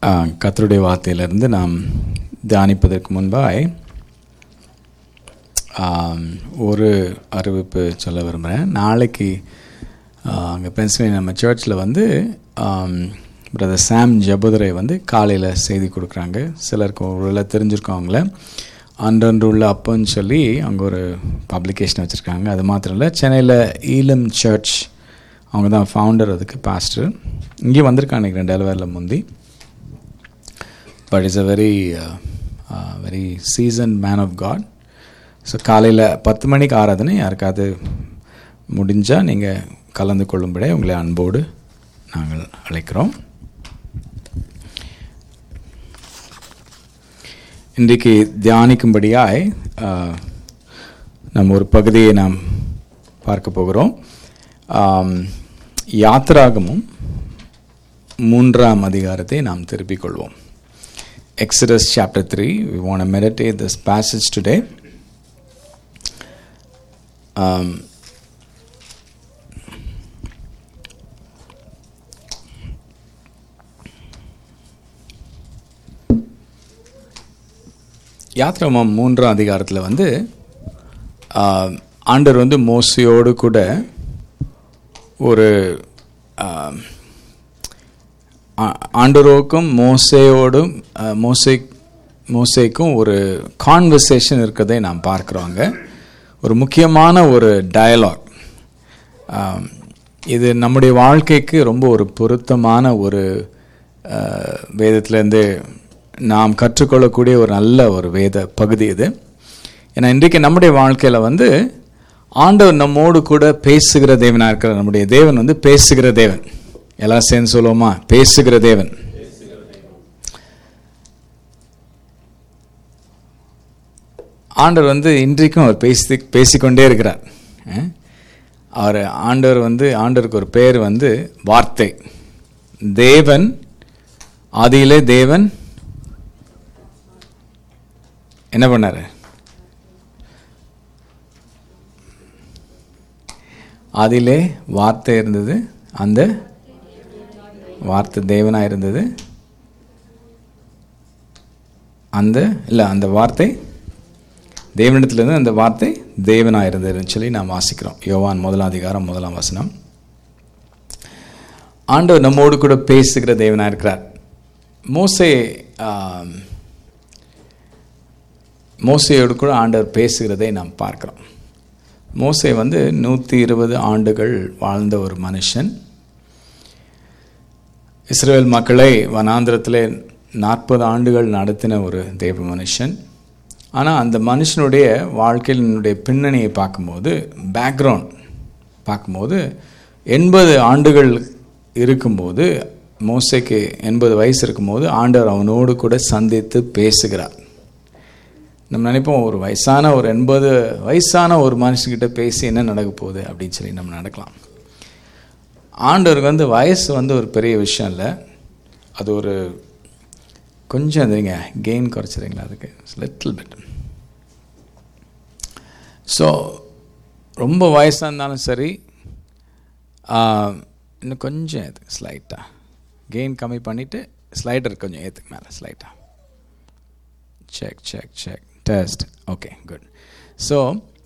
கத்தருடைய வார்த்தையிலிருந்து நாம் தியானிப்பதற்கு முன்பாய் ஆம், ஒரு அறிவிப்பு சொல்ல விரும்புகிறேன் நாளைக்கு அங்கே பென்சில்வேனியா நம்ம சர்ச்சில் வந்து பிரதர் சாம் ஜபுதரை வந்து காலையில் செய்தி கொடுக்குறாங்க சிலருக்கு ஒருவேளை தெரிஞ்சிருக்கோம் அவங்கள அன்றன்று உள்ள அப்போன்னு சொல்லி அங்கே ஒரு பப்ளிகேஷன் வச்சுருக்காங்க அது மாத்திரம் இல்லை சென்னையில் ஈலம் சர்ச் அவங்க தான் ஃபவுண்டர் அதுக்கு பாஸ்டர் இங்கேயும் வந்திருக்காங்க நினைக்கிறேன் டெலிவரியில் முந்தி but is a very very season man of god so காலையில் பத்து மணிக்கு ஆராதனை யாருக்காவது முடிஞ்சால் நீங்கள் கலந்து கொள்ளும்படி உங்களை அன்போடு நாங்கள் அழைக்கிறோம் இன்றைக்கு தியானிக்கும்படியாய் ஆஹ், நம்ம ஒரு பகுதியை நாம் பார்க்க போகிறோம் ஆம், யாத்திராகமும் மூன்றாம் அதிகாரத்தை நாம் திருப்பிக் கொள்வோம் Exodus chapter 3. We want to meditate this passage today. Um, யாத்ராமம் மூன்றாம் அதிகாரத்தில் வந்து ஆஹ், ஆண்டவர் வந்து மோசையோடு கூட ஒரு ஆஹ், ஆ- ஆண்டவருக்கும் மோசையோடும் அஹ், மோசை மோசைக்கும் ஒரு கான்வர்சேஷன் இருக்கிறதை நாம் பார்க்குறோங்க ஒரு முக்கியமான ஒரு டயலாக் இது நம்முடைய வாழ்க்கைக்கு ரொம்ப ஒரு பொருத்தமான ஒரு அஹ், வேதத்திலேருந்து நாம் கற்றுக்கொள்ளக்கூடிய ஒரு நல்ல ஒரு வேத பகுதி இது ஏன்னா இன்றைக்கு நம்முடைய வாழ்க்கையில் வந்து ஆண்டவர் நம்மோடு கூட பேசுகிற தேவனாக இருக்கிற நம்முடைய தேவன் வந்து பேசுகிற தேவன் எல்லாம் சேர்ந்து சொல்லுவோமா பேசுகிற தேவன் ஆண்டவர் வந்து இன்றைக்கும் அவர் பேசி பேசிக்கொண்டே இருக்கிறார் அஹ்? அவர் ஆண்டவர் வந்து ஆண்டவருக்கு ஒரு பேர் வந்து வார்த்தை தேவன் ஆதியிலே தேவன் என்ன பண்ணாரு அதிலே வார்த்தை இருந்தது அந்த வார்த்தை தேவனாக இருந்தது அந்த இல்லை அந்த வார்த்தை தேவனிடத்திலிருந்து அந்த வார்த்தை தேவனாக இருந்ததுன்னு சொல்லி நாம் வாசிக்கிறோம் யோவான் முதலாம் அதிகாரம் முதலாம் வசனம் ஆண்டவர் நம்மோடு கூட பேசுகிற தேவனாக இருக்கிறார் மோசே ஆம், மோசையோடு கூட ஆண்டவர் பேசுகிறதை நாம் பார்க்கிறோம் மோசே வந்து நூற்றி இருபது ஆண்டுகள் வாழ்ந்த ஒரு மனுஷன் இஸ்ரேல் மக்களை வனாந்திரத்திலே நாற்பது ஆண்டுகள் நடத்தின ஒரு தெய்வ மனுஷன் ஆனால் அந்த மனுஷனுடைய வாழ்க்கையினுடைய பின்னணியை பார்க்கும்போது பேக்ரவுண்ட் பார்க்கும்போது எண்பது ஆண்டுகள் இருக்கும்போது மோசைக்கு எண்பது வயசு இருக்கும்போது ஆண்டவர் அவனோடு கூட சந்தித்து பேசுகிறார் நம்ம நினைப்போம் ஒரு வயசான ஒரு எண்பது வயசான ஒரு மனுஷன்கிட்ட பேசி என்ன நடக்க போகுது அப்படின்னு சொல்லி நம்ம நடக்கலாம் ஆண்டவருக்கு வந்து வயசு வந்து ஒரு பெரிய விஷயம் இல்லை அது ஒரு கொஞ்சம் இருந்தீங்க கெயின் குறைச்சிடுங்களா அதுக்கு லிட்டில் பிட் ஸோ ரொம்ப வயசாக இருந்தாலும் சரி ஆஹ், இன்னும் கொஞ்சம் இது ஸ்லைட்டாக கெயின் கம்மி பண்ணிவிட்டு ஸ்லைடர் கொஞ்சம் ஏற்றுக்கு மேலே ஸ்லைட்டாக check check check test okay good so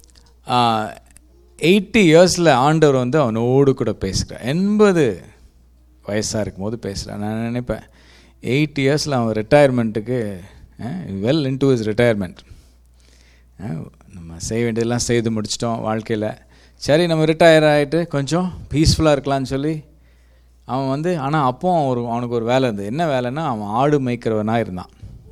eighty இயர்ஸில் ஆண்டவர் வந்து அவனோடு கூட பேசுகிறார் எண்பது வயசாக இருக்கும்போது பேசுகிறார் நான் நினைப்பேன் எயிட் இயர்ஸில் அவன் ரிட்டையர்மெண்ட்டுக்கு well in to is retirement நம்ம செய்ய வேண்டியதெல்லாம் செய்து முடிச்சிட்டோம் வாழ்க்கையில் சரி நம்ம ரிட்டையர் ஆகிட்டு கொஞ்சம் பீஸ்ஃபுல்லாக இருக்கலாம்னு சொல்லி அவன் வந்து ஆனால் அப்போ ஒரு அவனுக்கு ஒரு வேலை இருந்தது என்ன வேலைன்னா அவன் ஆடு மேய்க்கிறவனாக இருந்தான்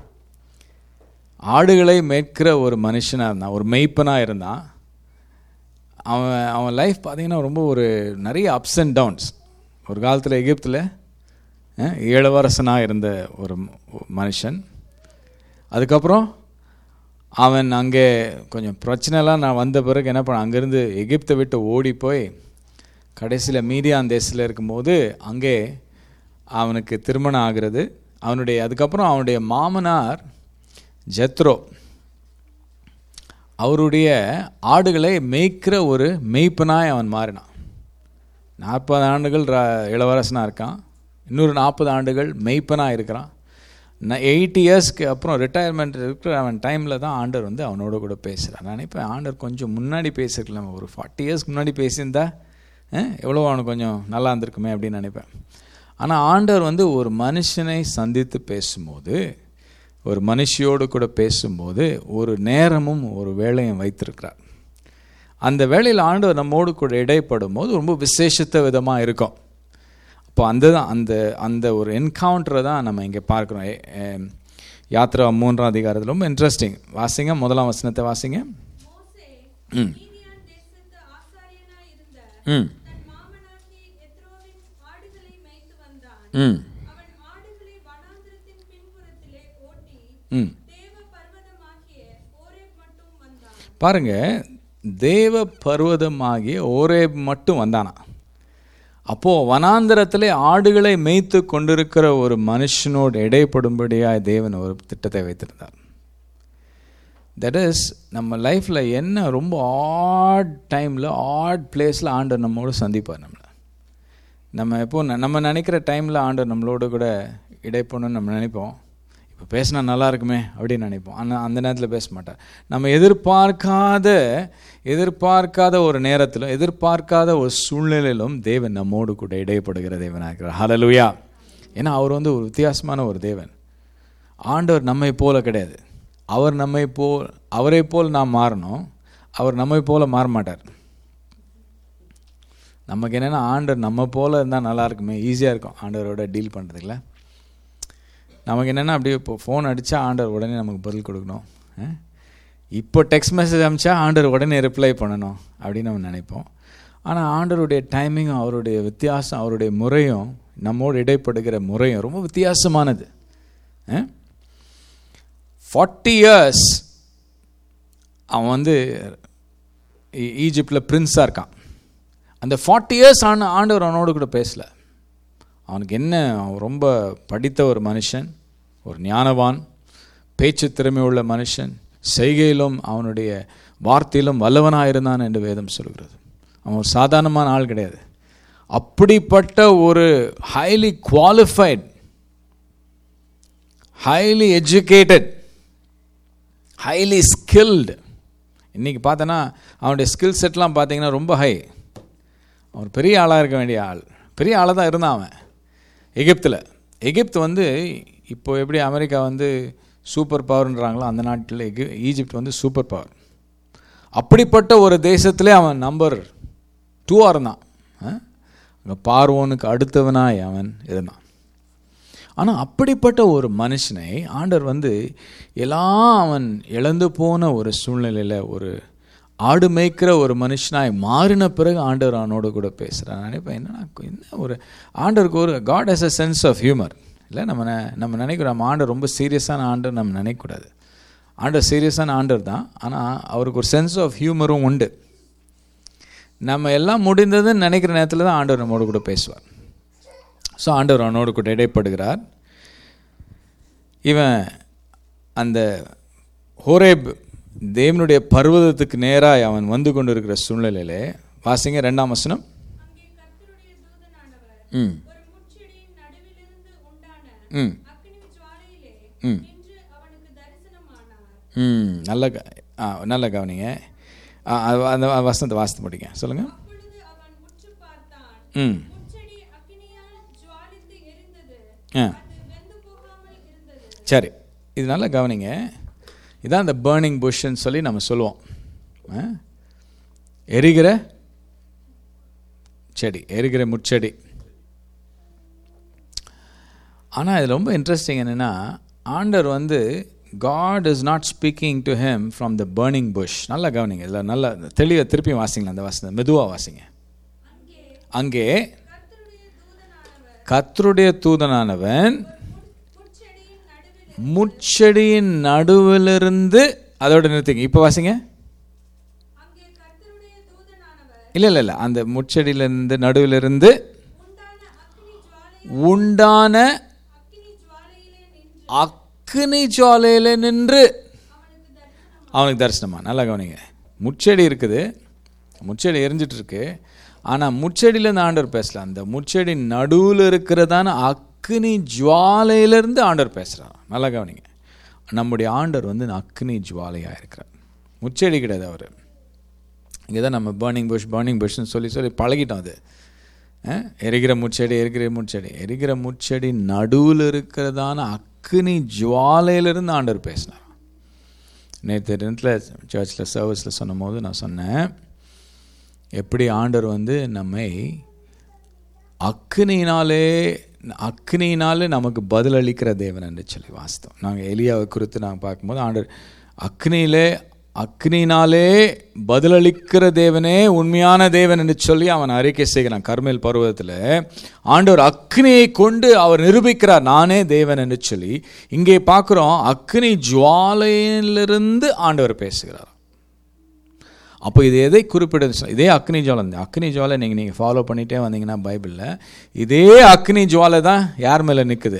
ஆடுகளை மேய்க்கிற ஒரு மனுஷனாக இருந்தான் ஒரு மெய்ப்பனாக இருந்தான் அவன் அவன் லைஃப் பார்த்தீங்கன்னா ரொம்ப ஒரு நிறைய அப்ஸ் அண்ட் டவுன்ஸ் ஒரு காலத்தில் எகிப்தில் அஹ், இளவரசனாக இருந்த ஒரு ம- மனுஷன் அதுக்கப்புறம் அவன் அங்கே கொஞ்சம் பிரச்சனைலாம் நான் வந்த பிறகு என்ன பண்ண அங்கேருந்து எகிப்தை விட்டு ஓடி போய் கடைசியில் மீதியான் தேசத்தில் இருக்கும்போது அங்கே அவனுக்கு திருமணம் ஆகிறது அவனுடைய அதுக்கப்புறம் அவனுடைய மாமனார் ஜெத்ரோ அவருடைய ஆடுகளை மேய்க்கிற ஒரு மெய்ப்பனாய் அவன் மாறினான் நாற்பது ஆண்டுகள் ர- இளவரசனாக இருக்கான் இன்னொரு நாற்பது ஆண்டுகள் மெய்ப்பனாக இருக்கிறான் நான் எயிட் இயர்ஸ்க்கு அப்புறம் ரிட்டையர்மெண்ட் இருக்கிற அவன் டைமில் தான் ஆண்டர் வந்து அவனோட கூட பேசுகிறான் நான் நினைப்பேன் ஆண்டர் கொஞ்சம் முன்னாடி பேசிருக்கலாம் ஒரு ஃபார்ட்டி இயர்ஸ்க்கு முன்னாடி பேசியிருந்தா அஹ், எவ்வளோ அவனுக்கு கொஞ்சம் நல்லா இருந்திருக்குமே அப்படின்னு நினைப்பேன் ஆனால் ஆண்டவர் வந்து ஒரு மனுஷனை சந்தித்து பேசும்போது ஒரு மனுஷியோடு கூட பேசும்போது ஒரு நேரமும் ஒரு வேலையும் வைத்திருக்கிறார் அந்த வேளையில் ஆண்டவர் நம்மோடு கூட இடைப்படும் போது ரொம்ப விசேஷத்த விதமாக இருக்கும் அப்போ அந்த தான் அந்த அந்த ஒரு என்கவுண்டரை தான் நம்ம இங்கே பார்க்குறோம் எ- எம், யாத்ரா மூன்றாம் அதிகாரத்தில் ரொம்ப இன்ட்ரெஸ்டிங் வாசிங்க முதலாம் வசனத்தை வாசிங்க மோசே ம் மீதியான் தேசத்து ஆசாரியனாய் இருந்த ம் தன் மாமனாகிய எத்ரோவின் ஆடுகளை மேய்த்து வந்தான் ம் அவன் ஆடுகளை வனாந்திரத்தின் பின்புறத்திலே ஓட்டி ம் தேவ பர்வதமாகிய ஓரேப் மட்டும் வந்தான் பாருங்க தேவ பர்வதமாகிய ஓரேப் மட்டும் வந்தானா அப்போ வனாந்தரத்திலே ஆடுகளை மேய்த்து கொண்டிருக்கிற ஒரு மனுஷனோடு இடைப்படும்படியாய் தேவன் ஒரு திட்டத்தை வைத்திருந்தார் தட் இஸ் நம்ம லைஃப்பில் என்ன ரொம்ப ஆட் டைமில் ஆட் பிளேஸில் ஆண்டவர் நம்மோடு சந்திப்பார் நம்மளை நம்ம எப்போ ந- நம்ம நினைக்கிற டைமில் ஆண்டவர் நம்மளோட கூட இடைப்படணும்னு நம்ம நினைப்போம் இப்போ பேசினா நல்லா இருக்குமே அப்படின்னு நினைப்போம் ஆனால் அந்த நேரத்தில் பேச மாட்டார் நம்ம எதிர்பார்க்காத எதிர்பார்க்காத ஒரு நேரத்திலும் எதிர்பார்க்காத ஒரு சூழ்நிலையிலும் தேவன் நம்மோடு கூட இடைப்படுகிற தேவனாக இருக்கிறார் ஹalleluya ஏன்னா அவர் வந்து ஒரு வித்தியாசமான ஒரு தேவன் ஆண்டவர் நம்மை போல கிடையாது அவர் நம்மை போல் அவரை போல் நாம் மாறணும் அவர் நம்மை போல மாற மாட்டார் நமக்கு என்னென்னா ஆண்டவர் நம்ம போல இருந்தால் நல்லா இருக்குமே ஈஸியாக இருக்கும் ஆண்டவரோட டீல் பண்ணுறதுக்குல நமக்கு என்னென்னா அப்படியே இப்போ ஃபோன் அடித்தா ஆண்டவர் உடனே நமக்கு பதில் கொடுக்கணும் அஹ்? இப்போ டெக்ஸ்ட் மெசேஜ் அனுப்பிச்சா ஆண்டவர் உடனே ரிப்ளை பண்ணணும் அப்படின்னு நம்ம நினைப்போம் ஆனால் ஆண்டவருடைய டைமிங்கும் அவருடைய வித்தியாசம் அவருடைய முறையும் நம்மோடு இடைப்படுகிற முறையும் ரொம்ப வித்தியாசமானது ஃபார்ட்டி இயர்ஸ் அவன் வந்து ஈ- ஈஜிப்டில் பிரின்ஸாக இருக்கான் அந்த ஃபார்ட்டி இயர்ஸ் ஆன ஆண்டவர் அவனோடு கூட பேசல அவனுக்கு என்ன அவன் ரொம்ப படித்த ஒரு மனுஷன் ஒரு ஞானவான் பேச்சு திறமை உள்ள மனுஷன் செய்கையிலும் அவனுடைய வார்த்தையிலும் வல்லவனாக இருந்தான் என்று வேதம் சொல்கிறது அவன் ஒரு சாதாரணமான ஆள் கிடையாது அப்படிப்பட்ட ஒரு highly qualified highly educated highly skilled இன்றைக்கி பார்த்தோன்னா அவனுடைய ஸ்கில் செட்லாம் பார்த்தீங்கன்னா ரொம்ப ஹை அவன் பெரிய ஆளாக இருக்க வேண்டிய ஆள் பெரிய ஆளாக தான் இருந்தான் அவன் எகிப்தில் எகிப்து வந்து இப்போ எப்படி அமெரிக்கா வந்து சூப்பர் பவர்ன்றாங்களோ அந்த நாட்டில் எகி ஈஜிப்ட் வந்து சூப்பர் பவர் அப்படிப்பட்ட ஒரு தேசத்திலே அவன் நம்பர் டூவாக இருந்தான் அங்கே பார்வோனுக்கு அடுத்தவனாய் அவன் இருந்தான் ஆனால் அப்படிப்பட்ட ஒரு மனுஷனை ஆண்டவர் வந்து எல்லாம் அவன் இழந்து போன ஒரு சூழ்நிலையில் ஒரு ஆடு மேய்க்கிற ஒரு மனுஷனாய் மாறின பிறகு ஆண்டவர் அவனோடு கூட பேசுகிறான் நினைப்பேன் என்னன்னா என்ன ஒரு ஆண்டவருக்கு ஒரு God has a sense of humour இல்லை நம்ம ந- நம்ம நினைக்கிறோம் நம்ம ஆண்டவர் ரொம்ப சீரியஸான ஆண்டவர் நம்ம நினைக்கக்கூடாது ஆண்டவர் சீரியஸான ஆண்டவர் தான் ஆனால் அவருக்கு ஒரு சென்ஸ் ஆஃப் ஹியூமரும் உண்டு நம்ம எல்லாம் முடிந்ததுன்னு நினைக்கிற நேரத்தில் தான் ஆண்டவர் நம்மோடு கூட பேசுவார் ஸோ ஆண்டவர் அவனோடு கூட இடைப்படுகிறார் இவன் அந்த ஹோரேப் தேவனுடைய பர்வதத்துக்கு நேராய் அவன் வந்து கொண்டிருக்கிற சூழ்நிலையிலே வாசிங்க ரெண்டாம் வசனம் அங்கே கர்த்தருடைய தூதனானவர் ம் ஒரு முட்செடியின் நடுவிலிருந்து உண்டான ம் அக்கினி ஜுவாலையிலே ம். நின்று அவனுக்கு தரிசனமானார் ம் நல்ல க ஆ நல்ல கவனிங்க ஆ, அது- அந்த வசனத்தை வாசித்து முடிங்க சொல்லுங்கள் அப்பொழுது அவன் உற்று பார்த்தான் ம் முட்செடி அக்கினியால் ஜுவாலித்து எரிந்தது ஆ அது வெந்து போகாமல் இருந்தது சரி இது நல்லா கவனிங்க இதான் இந்த பேர்னிங் புஷ்ன்னு சொல்லி நம்ம சொல்லுவோம் ஆ? எரிகிற செடி எரிகிற முட்செடி ஆனால் இது ரொம்ப இன்ட்ரெஸ்டிங் என்னென்னா ஆண்டர் வந்து God is not speaking to him from the burning bush நல்லா கவனிங்க இதில் நல்லா தெளிவாக திருப்பி வாசிங்களா அந்த வாசனை மெதுவாக வாசிங்க அங்கே அங்கே கர்த்தருடைய தூதனானவர் கர்த்தருடைய தூதனானவன் முட்செடியின் நடுவில் முட்செடியின் நடுவிலிருந்து அதோட நிறுத்திங்க இப்போ வாசிங்க அங்கே கர்த்தருடைய தூதனானவர் இல்லை இல்லை இல்லை அந்த முட்செடியிலிருந்து நடுவிலிருந்து உண்டான அக்கினி ஜுவாலை உண்டான அக்கினி ஜுவாலையிலே நின்று அக்கினி ஜுவாலையில் நின்று அவனுக்கு தரிசனம் அவனுக்கு தரிசனமா நல்லா கவனிங்க முட்செடி இருக்குது முட்செடி எரிஞ்சிட்டு இருக்கு ஆனால் முட்செடியிலேருந்து ஆண்டவர் பேசல அந்த முட்செடி நடுவில் இருக்கிறதான அக்னி ஜுவாலையிலிருந்து ஆண்டவர் பேசுகிறார் நல்லா கவனிங்க நம்முடைய ஆண்டவர் வந்து அக்னி ஜுவாலையாக இருக்கிறார் முச்செடி கிடையாது அவர் இங்கே தான் நம்ம பேர்னிங் புஷ் பேர்னிங் புஷ்னு சொல்லி சொல்லி பழகிட்டோம் அது அஹ், எரிகிற முச்செடி எரிகிற முச்செடி எரிகிற முச்செடி நடுவில் இருக்கிறதான அக்னி ஜுவாலையிலிருந்து ஆண்டவர் பேசினார் நேற்று தினத்தில் சர்ச்சில் சர்வீஸில் சொன்னும் போது நான் சொன்னேன் எப்படி ஆண்டவர் வந்து நம்மை அக்னியினாலே அக்னியினாலே நமக்கு பதிலளிக்கிற தேவன் என்று சொல்லி வாஸ்தவம் நாங்கள் எலியாவை குறித்து நாங்கள் பார்க்கும்போது ஆண்டவர் அக்னியிலே அக்னியினாலே பதிலளிக்கிற தேவனே உண்மையான தேவன் என்று சொல்லி அவன் அறிக்கை செய்கிறான் கர்மேல் பருவத்தில் ஆண்டவர் அக்னியை கொண்டு அவர் நிரூபிக்கிறார் நானே தேவன் என்று சொல்லி இங்கே பார்க்குறோம் அக்னி ஜுவாலையிலிருந்து ஆண்டவர் பேசுகிறார் அப்போ இது எதை குறிப்பிடுது சொ- இதே அக்னி ஜுவாலை இந்த அக்னி ஜுவாலை நீங்கள் நீங்கள் ஃபாலோ பண்ணிகிட்டே வந்தீங்கன்னா பைபிளில் இதே அக்னி ஜுவாலை தான் யார் மேலே நிற்குது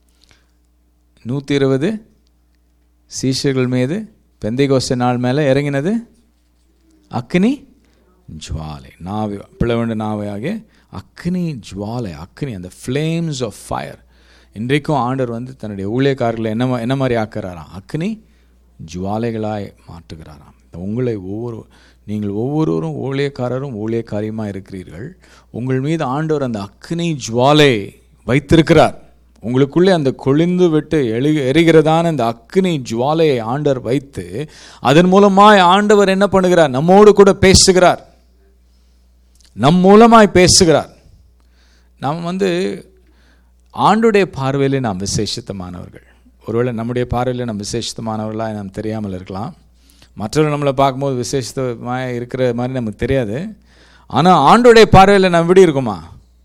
நூற்றி இருபது சீஷர்கள் மீது பெந்தைகோஸ்த நாள் மேலே இறங்கினது அக்னி ஜுவாலை நாவி பிளவண்டு நாவையாகிய அக்னி ஜுவாலை அக்னி அந்த ஃப்ளேம்ஸ் ஆஃப் ஃபயர் இன்றைக்கும் ஆண்டவர் வந்து தன்னுடைய ஊழியக்காரர்களை என்ன மா- என்ன மாதிரி ஆக்குறாராம் அக்னி ஜுவாலைகளாய் மாற்றுகிறாராம் உங்களை ஒவ்வொரு நீங்கள் ஒவ்வொருவரும் ஊழியக்காரரும் ஊழியக்காரியமாக இருக்கிறீர்கள் உங்கள் மீது ஆண்டவர் அந்த அக்னி ஜுவாலை வைத்திருக்கிறார் உங்களுக்குள்ளே அந்த கொழிந்து விட்டு எழு எரிகிறதான அந்த அக்னி ஜுவாலையை ஆண்டவர் வைத்து அதன் மூலமாய் ஆண்டவர் என்ன பண்ணுகிறார் நம்மோடு கூட பேசுகிறார் நம் மூலமாய் பேசுகிறார் நாம் வந்து ஆண்டுடைய பார்வையிலே நாம் விசேஷித்தமானவர்கள் ஒருவேளை நம்முடைய பார்வையில் நாம் விசேஷித்தமானவர்களாக நாம் தெரியாமல் இருக்கலாம் மற்றவர்கள் நம்மளை பார்க்கும்போது விசேஷமாக இருக்கிற மாதிரி நமக்கு தெரியாது ஆனால் ஆண்டுடைய பார்வையில் நம்ம எப்படி இருக்குமா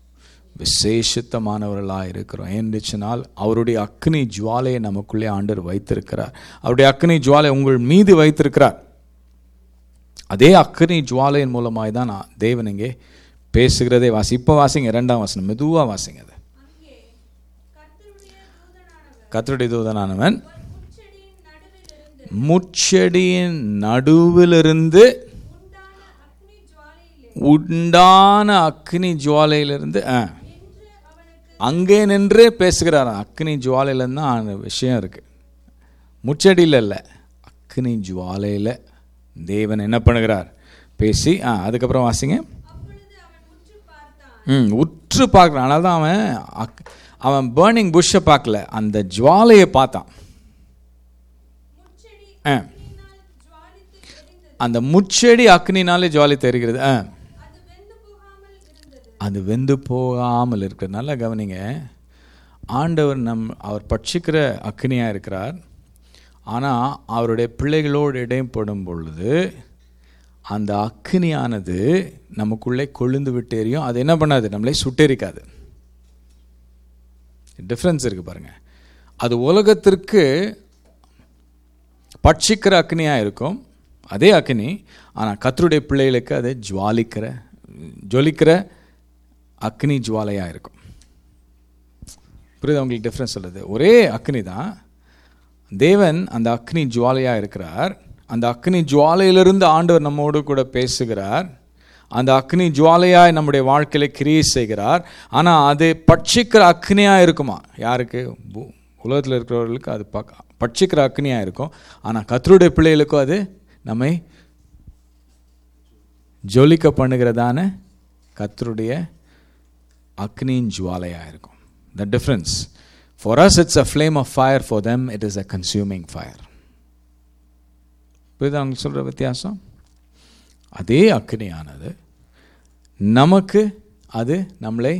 விசேஷித்தமானவர்களாக இருக்கிறோம் ஏன்னுச்சுனால் அவருடைய அக்னி ஜுவாலையை நமக்குள்ளே ஆண்டவர் வைத்திருக்கிறார் அவருடைய அக்னி ஜுவாலை உங்கள் மீது வைத்திருக்கிறார் அதே அக்னி ஜுவாலையின் மூலமாய் தான் நான் தேவன் இங்கே பேசுகிறதே வாசி இப்போ வாசிங்க இரண்டாம் வாசனம் மெதுவாக வாசிங்க அது அங்கே கர்த்தருடைய தூதனானவர் கத்தருடைய தூதனானவன் ஒரு முட்செடியின் முச்செடியின் நடுவிலிருந்து நடுவிலிருந்து உண்டான அக்னி ஜுவாலையிலே உண்டான அக்னி ஜுவாலையிலிருந்து ஆ, நின்று அவனுக்கு அங்கே நின்று பேசுகிறார் அக்னி ஜுவாலையிலேருந்து தான் அந்த விஷயம் இருக்கு முச்செடியில் இல்லை அக்னி ஜுவாலையில் தேவன் என்ன பண்ணுகிறார் பேசி ஆ அதுக்கப்புறம் வாசிங்க அப்பொழுது அவன் உற்று பார்த்தான் ம் உற்று பார்க்குறான் அதனால தான் அவன் அக் அவன் பேர்னிங் புஷ்ஷை பார்க்கல அந்த ஜுவாலையை பார்த்தான் முட்செடி ஆ அக்னியினால் ஜுவாலித்து எரிந்தது அந்த முச்செடி அக்னினாலே ஜுவாலி தெரிகிறது ஆ அது வெந்து போகாமல் இருந்தது அது வெந்து போகாமல் இருக்கிறது நல்லா கவனிங்க ஆண்டவர் நம் அவர் பட்சிக்கிற அக்னியாக இருக்கிறார் ஆனால் அவருடைய பிள்ளைகளோடு இடைப்படும் பொழுது அந்த அக்னியானது நமக்குள்ளே கொழுந்து விட்டு எரியும் அது என்ன பண்ணாது நம்மளை சுட்டெரிக்காது டிஃப்ரென்ஸ் இருக்கு பாருங்க அது உலகத்திற்கு பட்சிக்கிற அக்னியாக இருக்கும் அதே அக்னி ஆனால் கத்தருடைய பிள்ளைகளுக்கு அது ஜுவாலிக்கிற ஜொலிக்கிற அக்னி ஜுவாலையாக இருக்கும் புரியுதா உங்களுக்கு டிஃப்ரென்ஸ் சொல்லுது ஒரே அக்னி தான் தேவன் அந்த அக்னி ஜுவாலையாக இருக்கிறார் அந்த அக்னி ஜுவாலையிலிருந்து ஆண்டவர் நம்மோடு கூட பேசுகிறார் அந்த அக்னி ஜுவாலையாய் நம்முடைய வாழ்க்கையில கிரியை செய்கிறார் ஆனால் அது பட்சிக்கிற அக்னியாக இருக்குமா யாருக்கு பூ- உலகத்தில் இருக்கிறவர்களுக்கு அது பக்க பட்சிக்கிற அக்னியாக இருக்கும் ஆனால் கத்தருடைய பிள்ளைகளுக்கும் அது நம்மை ஜொலிக்க பண்ணுகிறதான கத்தருடைய அக்னியின் ஜுவாலையாக இருக்கும் the difference for us it's a flame of fire for them it is a consuming fire புரியுதா அவங்க சொல்கிற வித்தியாசம் அதே அக்னியானது நமக்கு அது நம்மளை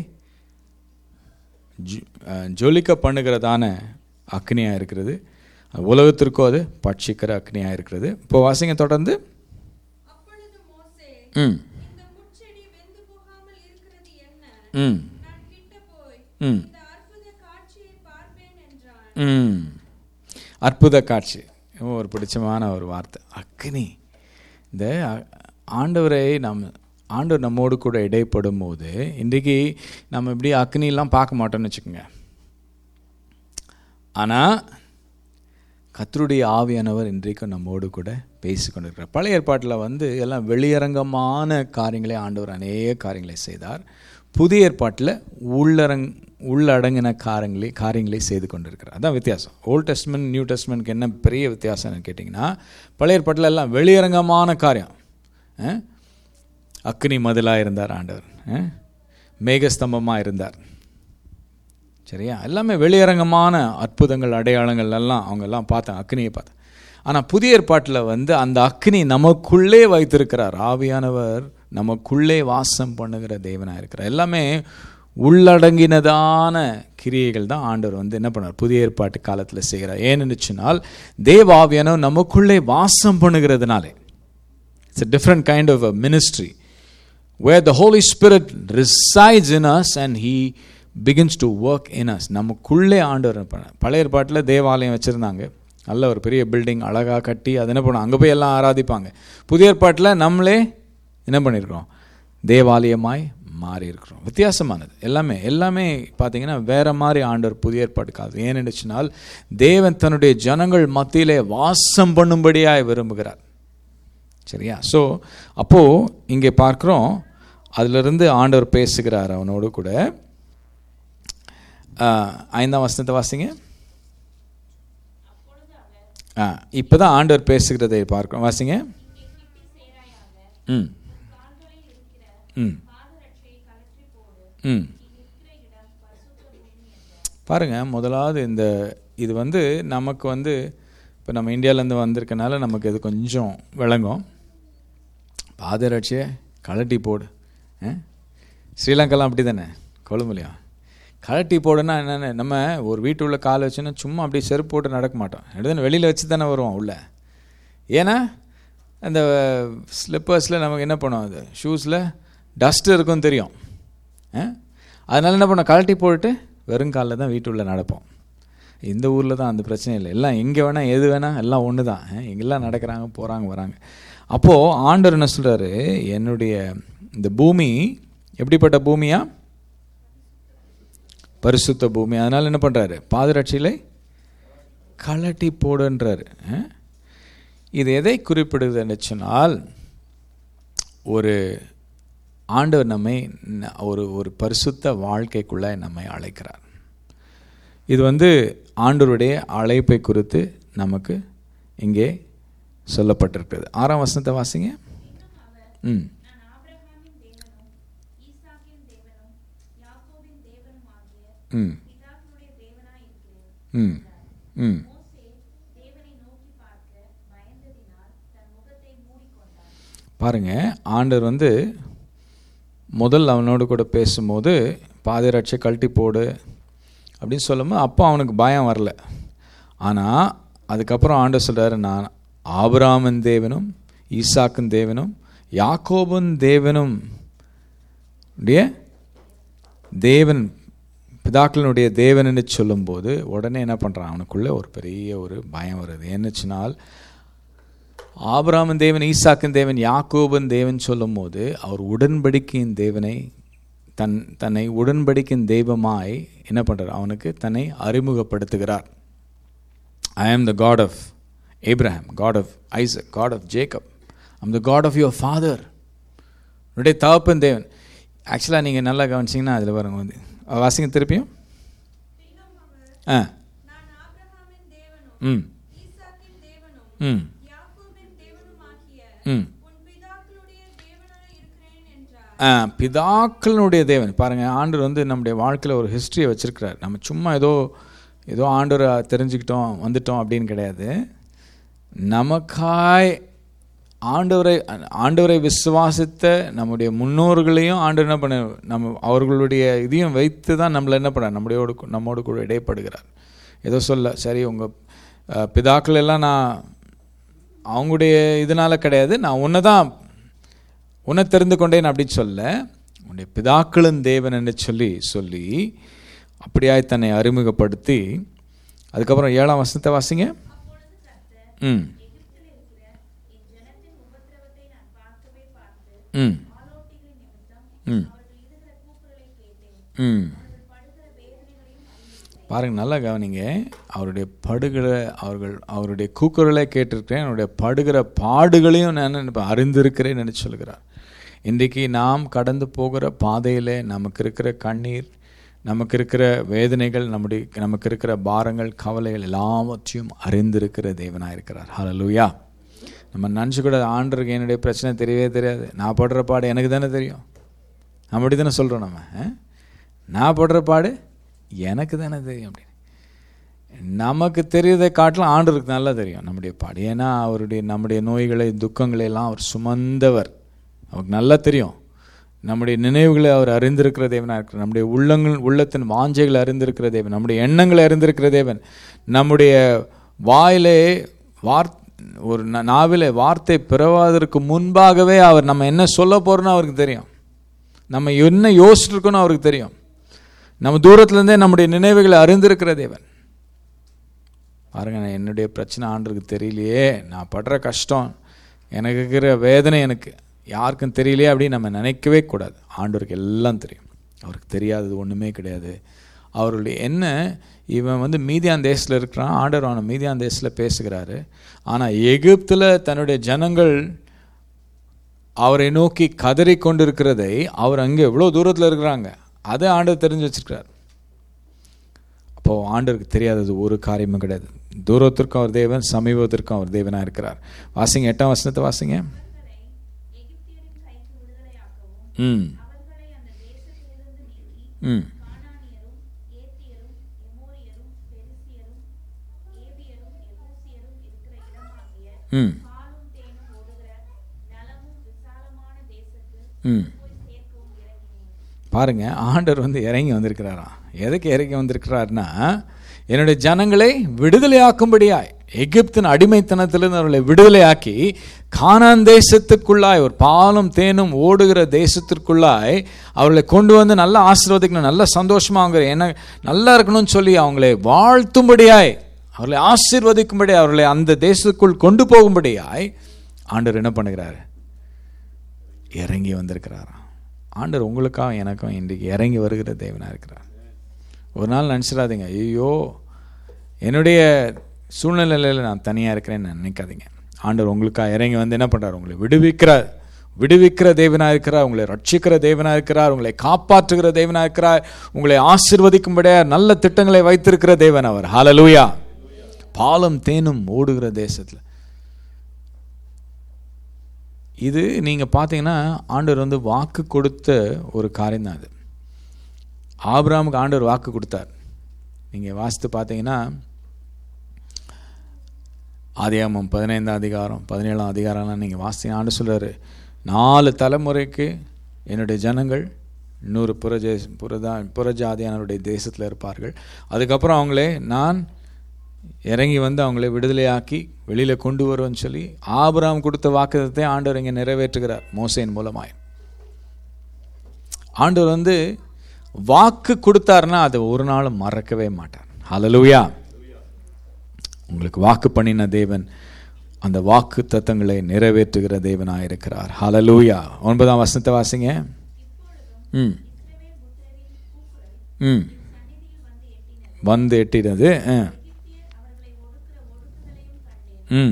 ஜு- அஹ், ஜொலிக்க பண்ணுகிறதான அக்னியாக இருக்கிறது உலகத்திற்கும் அது பட்சிக்கிற அக்னியாக இருக்கிறது இப்போ வாசிங்க தொடர்ந்து அப்பொழுது மோசே ம் இந்த முட்செடி வெந்து போகாமல் இருக்கிறது என்ன ம் நான் கிட்ட போய் ம் இந்த அற்புத காட்சியை பார்ப்பேன் என்றான் ம் அற்புத காட்சி ரொம்ப ஒரு பிடிச்சமான ஒரு வார்த்தை அக்னி இந்த அ- ஆண்டவரை நம் ஆண்டவர் நம்மோடு கூட இடைப்படும் போது இன்றைக்கி நம்ம இப்படி அக்னிலாம் பார்க்க மாட்டோம்னு வச்சுக்கோங்க ஆனால் கத்தருடைய ஆவியானவர் இன்றைக்கும் நம்மோடு கூட பேசி கொண்டிருக்கிறார் பழைய ஏற்பாட்டில் வந்து எல்லாம் வெளியரங்கமான காரியங்களை ஆண்டவர் அநேக காரியங்களை செய்தார் புதிய ஏற்பாட்டில் உள்ளரங் உள்ளடங்கின காரங்களே காரியங்களை செய்து கொண்டிருக்கிறார் அதான் வித்தியாசம் ஓல்ட் டெஸ்ட்மெண்ட் நியூ டெஸ்ட்மெண்ட்க்கு என்ன பெரிய வித்தியாசம்னு கேட்டிங்கன்னா பழைய ஏற்பாட்டில் எல்லாம் வெளியரங்கமான காரியம் அஹ்? அக்னி மதிலாக இருந்தார் ஆண்டவர் அஹ்? மேகஸ்தம்பமாக இருந்தார் சரியா எல்லாமே வெளியரங்கமான அற்புதங்கள் அடையாளங்கள் எல்லாம் அவங்க எல்லாம் பார்த்தாங்க அக்னியை பார்த்தாங்க ஆனால் புதிய ஏற்பாட்டில் வந்து அந்த அக்னி நமக்குள்ளே வைத்திருக்கிறார் ஆவியானவர் நமக்குள்ளே வாசம் பண்ணுகிற தேவனாக இருக்கிறார் எல்லாமே உள்ளடங்கினதான கிரியைகள் தான் ஆண்டவர் வந்து என்ன பண்ணார் புதிய ஏற்பாட்டு காலத்தில் செய்கிறார் ஏன்னு சொன்னால் தேவ ஆவியானவர் நமக்குள்ளே வாசம் பண்ணுகிறதுனாலே it's a different kind of a ministry where the Holy Spirit resides in us and He begins to work in us. நமக்குள்ளே ஆண்டவர் இருப்பார். பழைய ஏற்பாட்டில் தேவாலயம் வச்சுருந்தாங்க நல்ல ஒரு பெரிய பில்டிங் அழகாக கட்டி அது என்ன பண்ணும் அங்கே போய் எல்லாம் ஆராதிப்பாங்க புதிய ஏற்பாட்டில் நம்மளே என்ன பண்ணியிருக்கிறோம் தேவாலயமாய் மாறி இருக்கிறோம் வித்தியாசமானது எல்லாமே எல்லாமே பார்த்தீங்கன்னா வேற மாதிரி ஆண்டவர் புதிய ஏற்பாடு காலம் ஏனென்றுச்சுனால் தேவன் தன்னுடைய ஜனங்கள் மத்தியிலே வாசம் பண்ணும்படியாய் விரும்புகிறார் சரியா ஸோ அப்போது இங்கே பார்க்குறோம் அதிலிருந்து ஆண்டவர் பேசுகிறார் அவனோடு கூட ஆஹ், ஐந்தாம் வசனத்தை வாசிங்க ஆ இப்போ தான் ஆண்டவர் பேசுகிறதை பார்க்குறோம் வாசிங்க ம் ம் ம் பாருங்க முதலாவது இந்த இது வந்து நமக்கு வந்து இப்போ நம்ம இந்தியாவிலேருந்து வந்திருக்கனால நமக்கு இது கொஞ்சம் விளங்கும் பாதரட்சியை கழட்டி போடு ஆ? ஸ்ரீலங்காலாம் அப்படி தானே கொழும்புலையா கழட்டி போடுன்னா என்னென்ன நம்ம ஒரு வீட்டு உள்ள கால் வச்சோன்னா சும்மா அப்படி செருப்பு போட்டு நடக்க மாட்டோம் எடுத்து வெளியில் வச்சு தானே வருவோம் உள்ள ஏன்னா அந்த ஸ்லிப்பர்ஸில் நமக்கு என்ன பண்ணுவோம் அது ஷூஸில் டஸ்ட் இருக்கும் தெரியும் ஆ? அதனால என்ன பண்ணோம் கழட்டி போட்டுட்டு வெறுங்காலில் தான் வீட்டுள்ள நடப்போம் இந்த ஊரில் தான் அந்த பிரச்சனை இல்லை எல்லாம் எங்கே வேணால் எது வேணால் எல்லாம் ஒன்று தான் எங்கெல்லாம் நடக்கிறாங்க போகிறாங்க வராங்க அப்போது ஆண்டவர் என்ன சொல்கிறாரு என்னுடைய இந்த பூமி எப்படிப்பட்ட பூமியா பரிசுத்த பூமி அதனால் என்ன பண்ணுறாரு பாதரட்சியிலே கழட்டி போடுன்றாரு ஆ? இது எதை குறிப்பிடுதுன்னு சொன்னால் ஒரு ஆண்டவர் நம்மை ந- ஒரு ஒரு பரிசுத்த வாழ்க்கைக்குள்ளே நம்மை அழைக்கிறார் இது வந்து ஆண்டவருடைய அழைப்பை குறித்து நமக்கு இங்கே சொல்லப்பட்டிருக்கிறது ஆறாம் வசனத்தை வாசிங்க ம் நான் ஆபிரகாமின் தேவனும் ஈசாக்கின் தேவனும் யாக்கோபின் தேவனும் ஆகிய ம் பிதாக்களுடைய தேவனாய் இருக்கிறேன் ம் ம் மோசே தேவனை நோக்கி பார்க்க பயந்ததினால் தன் முகத்தை மூடிக்கொண்டான் பாருங்க ஆண்டவர் வந்து முதல் அவனோடு கூட பேசும்போது பாதரட்சை கழட்டி போடு அப்படின்னு சொல்லும்போது அப்போ அவனுக்கு பயம் வரல ஆனால் அதுக்கப்புறம் ஆண்டவர் சொல்கிறாரு நான் ஆபிராமன் தேவனும் ஈசாக்கின் தேவனும் யாக்கோபன் தேவனும் உடைய தேவன் பிதாக்களினுடைய தேவன்னு சொல்லும்போது உடனே என்ன பண்ணுறான் அவனுக்குள்ளே ஒரு பெரிய ஒரு பயம் வருது என்னச்சுனால் ஆபிராமன் தேவன் ஈசாக்கின் தேவன் யாக்கோபன் தேவன் சொல்லும்போது அவர் உடன்படிக்கையின் தேவனை தன் தன்னை உடன்படிக்கையின் தெய்வமாய் என்ன பண்ணுறார் அவனுக்கு தன்னை அறிமுகப்படுத்துகிறார் I am the God of Abraham God of Isaac God of Jacob I'm the God of your father உன்னுடைய தகப்பன் தேவன் ஆக்சுவலாக நீங்கள் நல்லா கவனிச்சிங்கன்னா அதில் பாருங்க வந்து வாசிங்க திருப்பியும் ஆ நான் ஆபிரகாமின் தேவனும் ம் ஈசாக்கின் தேவனும் ம் யாக்கோபின் தேவனும் ஆகிய ம் உன் பிதாக்களுடைய தேவனாய் இருக்கிறேன் என்றார் ஆ, பிதாக்களினுடைய தேவன் பாருங்க ஆண்டவர் வந்து நம்முடைய வாழ்க்கையில் ஒரு ஹிஸ்ட்ரியை வச்சிருக்கிறார் நம்ம சும்மா ஏதோ ஏதோ ஆண்டவரை தெரிஞ்சுக்கிட்டோம் வந்துட்டோம் அப்படின்னு கிடையாது நமக்காய் ஆண்டவரை ஆண்டவரை விசுவாசித்த நம்முடைய முன்னோர்களையும் ஆண்டவர் என்ன பண்ண நம்ம அவர்களுடைய இதையும் வைத்து தான் நம்மளை என்ன பண்ண நம்முடையோடு கூ- நம்மோடு கூட இடைப்படுகிறார் ஏதோ சொல்ல சரி உங்கள் பிதாக்கள் எல்லாம் நான் அவங்களுடைய இதனால கிடையாது நான் உன்னை தான் உன்னை தெரிந்து கொண்டேன் அப்படின்னு சொல்ல உன்னுடைய பிதாக்களின் தேவன் என்று சொல்லி சொல்லி அப்படியாய் தன்னை அறிமுகப்படுத்தி அதுக்கப்புறம் ஏழாம் வசனத்தை வாசிங்க ம் எகிப்தில் இருக்கிற என் ஜனத்தின் உபத்திரவத்தை நான் பார்க்கவே பார்த்து ம் ஆலோட்டிகளின் நிமித்தம் ம் அவர்கள் இடுகிற கூக்குரலை கேட்டேன் ம் அவர்கள் படுகிற வேதனைகளையும் அறிந்திருக்கிறேன் பாருங்க நல்லா கவனிங்க அவருடைய படுகிற அவர்கள் அவருடைய கூக்குரலை கேட்டிருக்கிறேன் அவருடைய படுகிற பாடுகளையும் நான் இப்ப அறிந்திருக்கிறேன் என்று சொல்கிறார் இன்றைக்கு நாம் கடந்து போகிற பாதையில் நமக்கு இருக்கிற கண்ணீர் நமக்கு இருக்கிற வேதனைகள் நம்முடைய நமக்கு இருக்கிற பாரங்கள் கவலைகள் எல்லாவற்றையும் அறிந்திருக்கிற தேவனாக இருக்கிறார் ஹalleluya நம்ம நினச்சி கூட ஆண்டருக்கு என்னுடைய பிரச்சனை தெரியவே தெரியாது நான் படுற பாடு எனக்கு தானே தெரியும் அப்படி தானே சொல்கிறோம் நம்ம ஆ? நான் படுற பாடு எனக்கு தானே தெரியும் அப்படின்னு நமக்கு தெரியதை காட்டிலும் ஆண்டவருக்கு நல்லா தெரியும் நம்முடைய பாடு ஏன்னா அவருடைய நம்முடைய நோய்களை துக்கங்களை எல்லாம் அவர் சுமந்தவர் அவருக்கு நல்லா தெரியும் நம்முடைய நினைவுகளை அவர் அறிந்திருக்கிற தேவனாக இருக்கிறார் நம்முடைய உள்ளங்கள் உள்ளத்தின் வாஞ்சைகளை அறிந்திருக்கிற தேவன் நம்முடைய எண்ணங்களை அறிந்திருக்கிற தேவன் நம்முடைய வாயிலே வார் ஒரு ந- நாவிலே வார்த்தை பிறவாதற்கு முன்பாகவே அவர் நம்ம என்ன சொல்ல போகிறோன்னு அவருக்கு தெரியும் நம்ம என்ன யோசிச்சுட்டு இருக்கோன்னு அவருக்கு தெரியும் நம்ம தூரத்துலேருந்தே நம்முடைய நினைவுகளை அறிந்திருக்கிற தேவன் பாருங்க நான் என்னுடைய பிரச்சனை ஆண்டருக்கு தெரியலையே நான் படுற கஷ்டம் எனக்கு இருக்கிற வேதனை எனக்கு யாருக்கும் தெரியலையே அப்படின்னு நம்ம நினைக்கவே கூடாது ஆண்டவருக்கு எல்லாம் தெரியும் அவருக்கு தெரியாதது ஒன்றுமே கிடையாது அவருடைய என்ன இவன் வந்து மீதியான் தேசத்தில் இருக்கிறான் ஆண்டவர் அவனை மீதியான் தேசத்தில் பேசுகிறாரு ஆனால் எகிப்தில் தன்னுடைய ஜனங்கள் அவரை நோக்கி கதறி கொண்டிருக்கிறதை அவர் அங்கே எவ்வளோ தூரத்தில் இருக்கிறாங்க அதை ஆண்டவர் தெரிஞ்சு வச்சிருக்கிறார் அப்போது ஆண்டவருக்கு தெரியாதது ஒரு காரியமும் கிடையாது தூரத்திற்கும் அவர் தேவன் சமீபத்திற்கும் அவர் தேவனாக இருக்கிறார் வாசிங்க எட்டாம் வசனத்தை வாசிங்க எகிப்தியரின் கைக்கு விடுதலையாக்கவும் ம் அவர்களை அந்த தேசத்திலிருந்து நீக்கி ம் கானானியரும் ஏத்தியரும் எமோரியரும் பெரிசியரும் ஏவியரும் எபூசியரும் இருக்கிற இடமாகிய ம் பாலும் தேனும் ஓடுகிற நலமும் விசாலமான தேசத்தில் ம் போய் சேர்க்கவும் இறங்கினேன் பாருங்க ஆண்டவர் வந்து இறங்கி வந்திருக்கிறாராம் எதுக்கு இறங்கி வந்திருக்கிறாருன்னா என்னுடைய ஜனங்களை விடுதலையாக்கும்படியாய் எகிப்தின் அடிமைத்தனத்திலிருந்து அவர்களை விடுதலையாக்கி கானான் தேசத்துக்குள்ளாய் ஒரு பாலும் தேனும் ஓடுகிற தேசத்திற்குள்ளாய் அவர்களை கொண்டு வந்து நல்லா ஆசீர்வதிக்கணும் நல்ல சந்தோஷமா அவங்க என்ன நல்லா இருக்கணும்னு சொல்லி அவங்களை வாழ்த்தும்படியாய் அவர்களை ஆசீர்வதிக்கும்படி அவர்களை அந்த தேசத்துக்குள் கொண்டு போகும்படியாய் ஆண்டவர் என்ன பண்ணுகிறாரு இறங்கி வந்திருக்கிறாராம் ஆண்டவர் உங்களுக்காக எனக்கும் இன்றைக்கு இறங்கி வருகிற தேவனாக இருக்கிறார் ஒரு நாள் நினச்சிடாதீங்க ஐயோ என்னுடைய சூழ்நிலையில் நான் தனியாக இருக்கிறேன்னு நினைக்காதீங்க ஆண்டவர் உங்களுக்காக இறங்கி வந்து என்ன பண்ணுறார் உங்களை விடுவிக்கிறார் விடுவிக்கிற தேவனாக இருக்கிறார் உங்களை ரட்சிக்கிற தேவனாக இருக்கிறார் உங்களை காப்பாற்றுகிற தேவனாக இருக்கிறார் உங்களை ஆசிர்வதிக்கும்படியா நல்ல திட்டங்களை வைத்திருக்கிற தேவன் அவர் ஹalleluya பாலும் தேனும் ஓடுகிற தேசத்தில் இது நீங்கள் பார்த்தீங்கன்னா ஆண்டவர் வந்து வாக்கு கொடுத்த ஒரு காரியம் தான் அது ஆபிரகாமுக்கு ஆண்டவர் வாக்கு கொடுத்தார் நீங்கள் வாசித்து பார்த்தீங்கன்னா ஆதியாமம் பதினைந்தாம் அதிகாரம் பதினேழாம் அதிகாரம்லாம் நீங்கள் வாசி ஆண்டு சொல்றாரு நாலு தலைமுறைக்கு என்னுடைய ஜனங்கள் இன்னொரு புறஜே புறதா புறஜாதியானவருடைய தேசத்தில் இருப்பார்கள் அதுக்கப்புறம் அவங்களே நான் இறங்கி வந்து அவங்களை விடுதலையாக்கி வெளியில் கொண்டு வருவேன்னு சொல்லி ஆபிரகாம் கொடுத்த வாக்குத்தத்தை ஆண்டவர் இங்கே நிறைவேற்றுகிறார் மோசையின் மூலமாய் ஆண்டவர் வந்து வாக்கு கொடுத்தாருன்னா அதை ஒரு நாளும் மறக்கவே மாட்டார் ஹalleluya உங்களுக்கு வாக்கு பண்ணின தேவன் அந்த வாக்கு தத்தங்களை நிறைவேற்றுகிற தேவனாக இருக்கிறார் ஹalleluya ஒன்பதாம் வசனத்தை வாசிங்க ம் ம் வந்து எட்டினது ஆ. ம்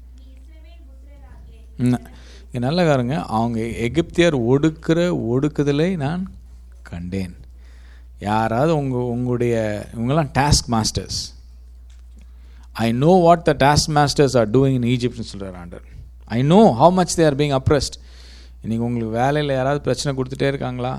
ந- இங்க நல்ல காருங்க அவங்க எகிப்தியர் ஒடுக்கிற ஒடுக்குதலை நான் கண்டேன் யாராவது உங்க உங்களுடைய இவங்கெல்லாம் taskmasters I know what the taskmasters are doing in ஈஜிப்ட்னு சொல்கிறார் ஆண்டர் I know how much they are being oppressed இன்றைக்கி உங்களுக்கு வேலையில் யாராவது பிரச்சனை கொடுத்துட்டே இருக்காங்களா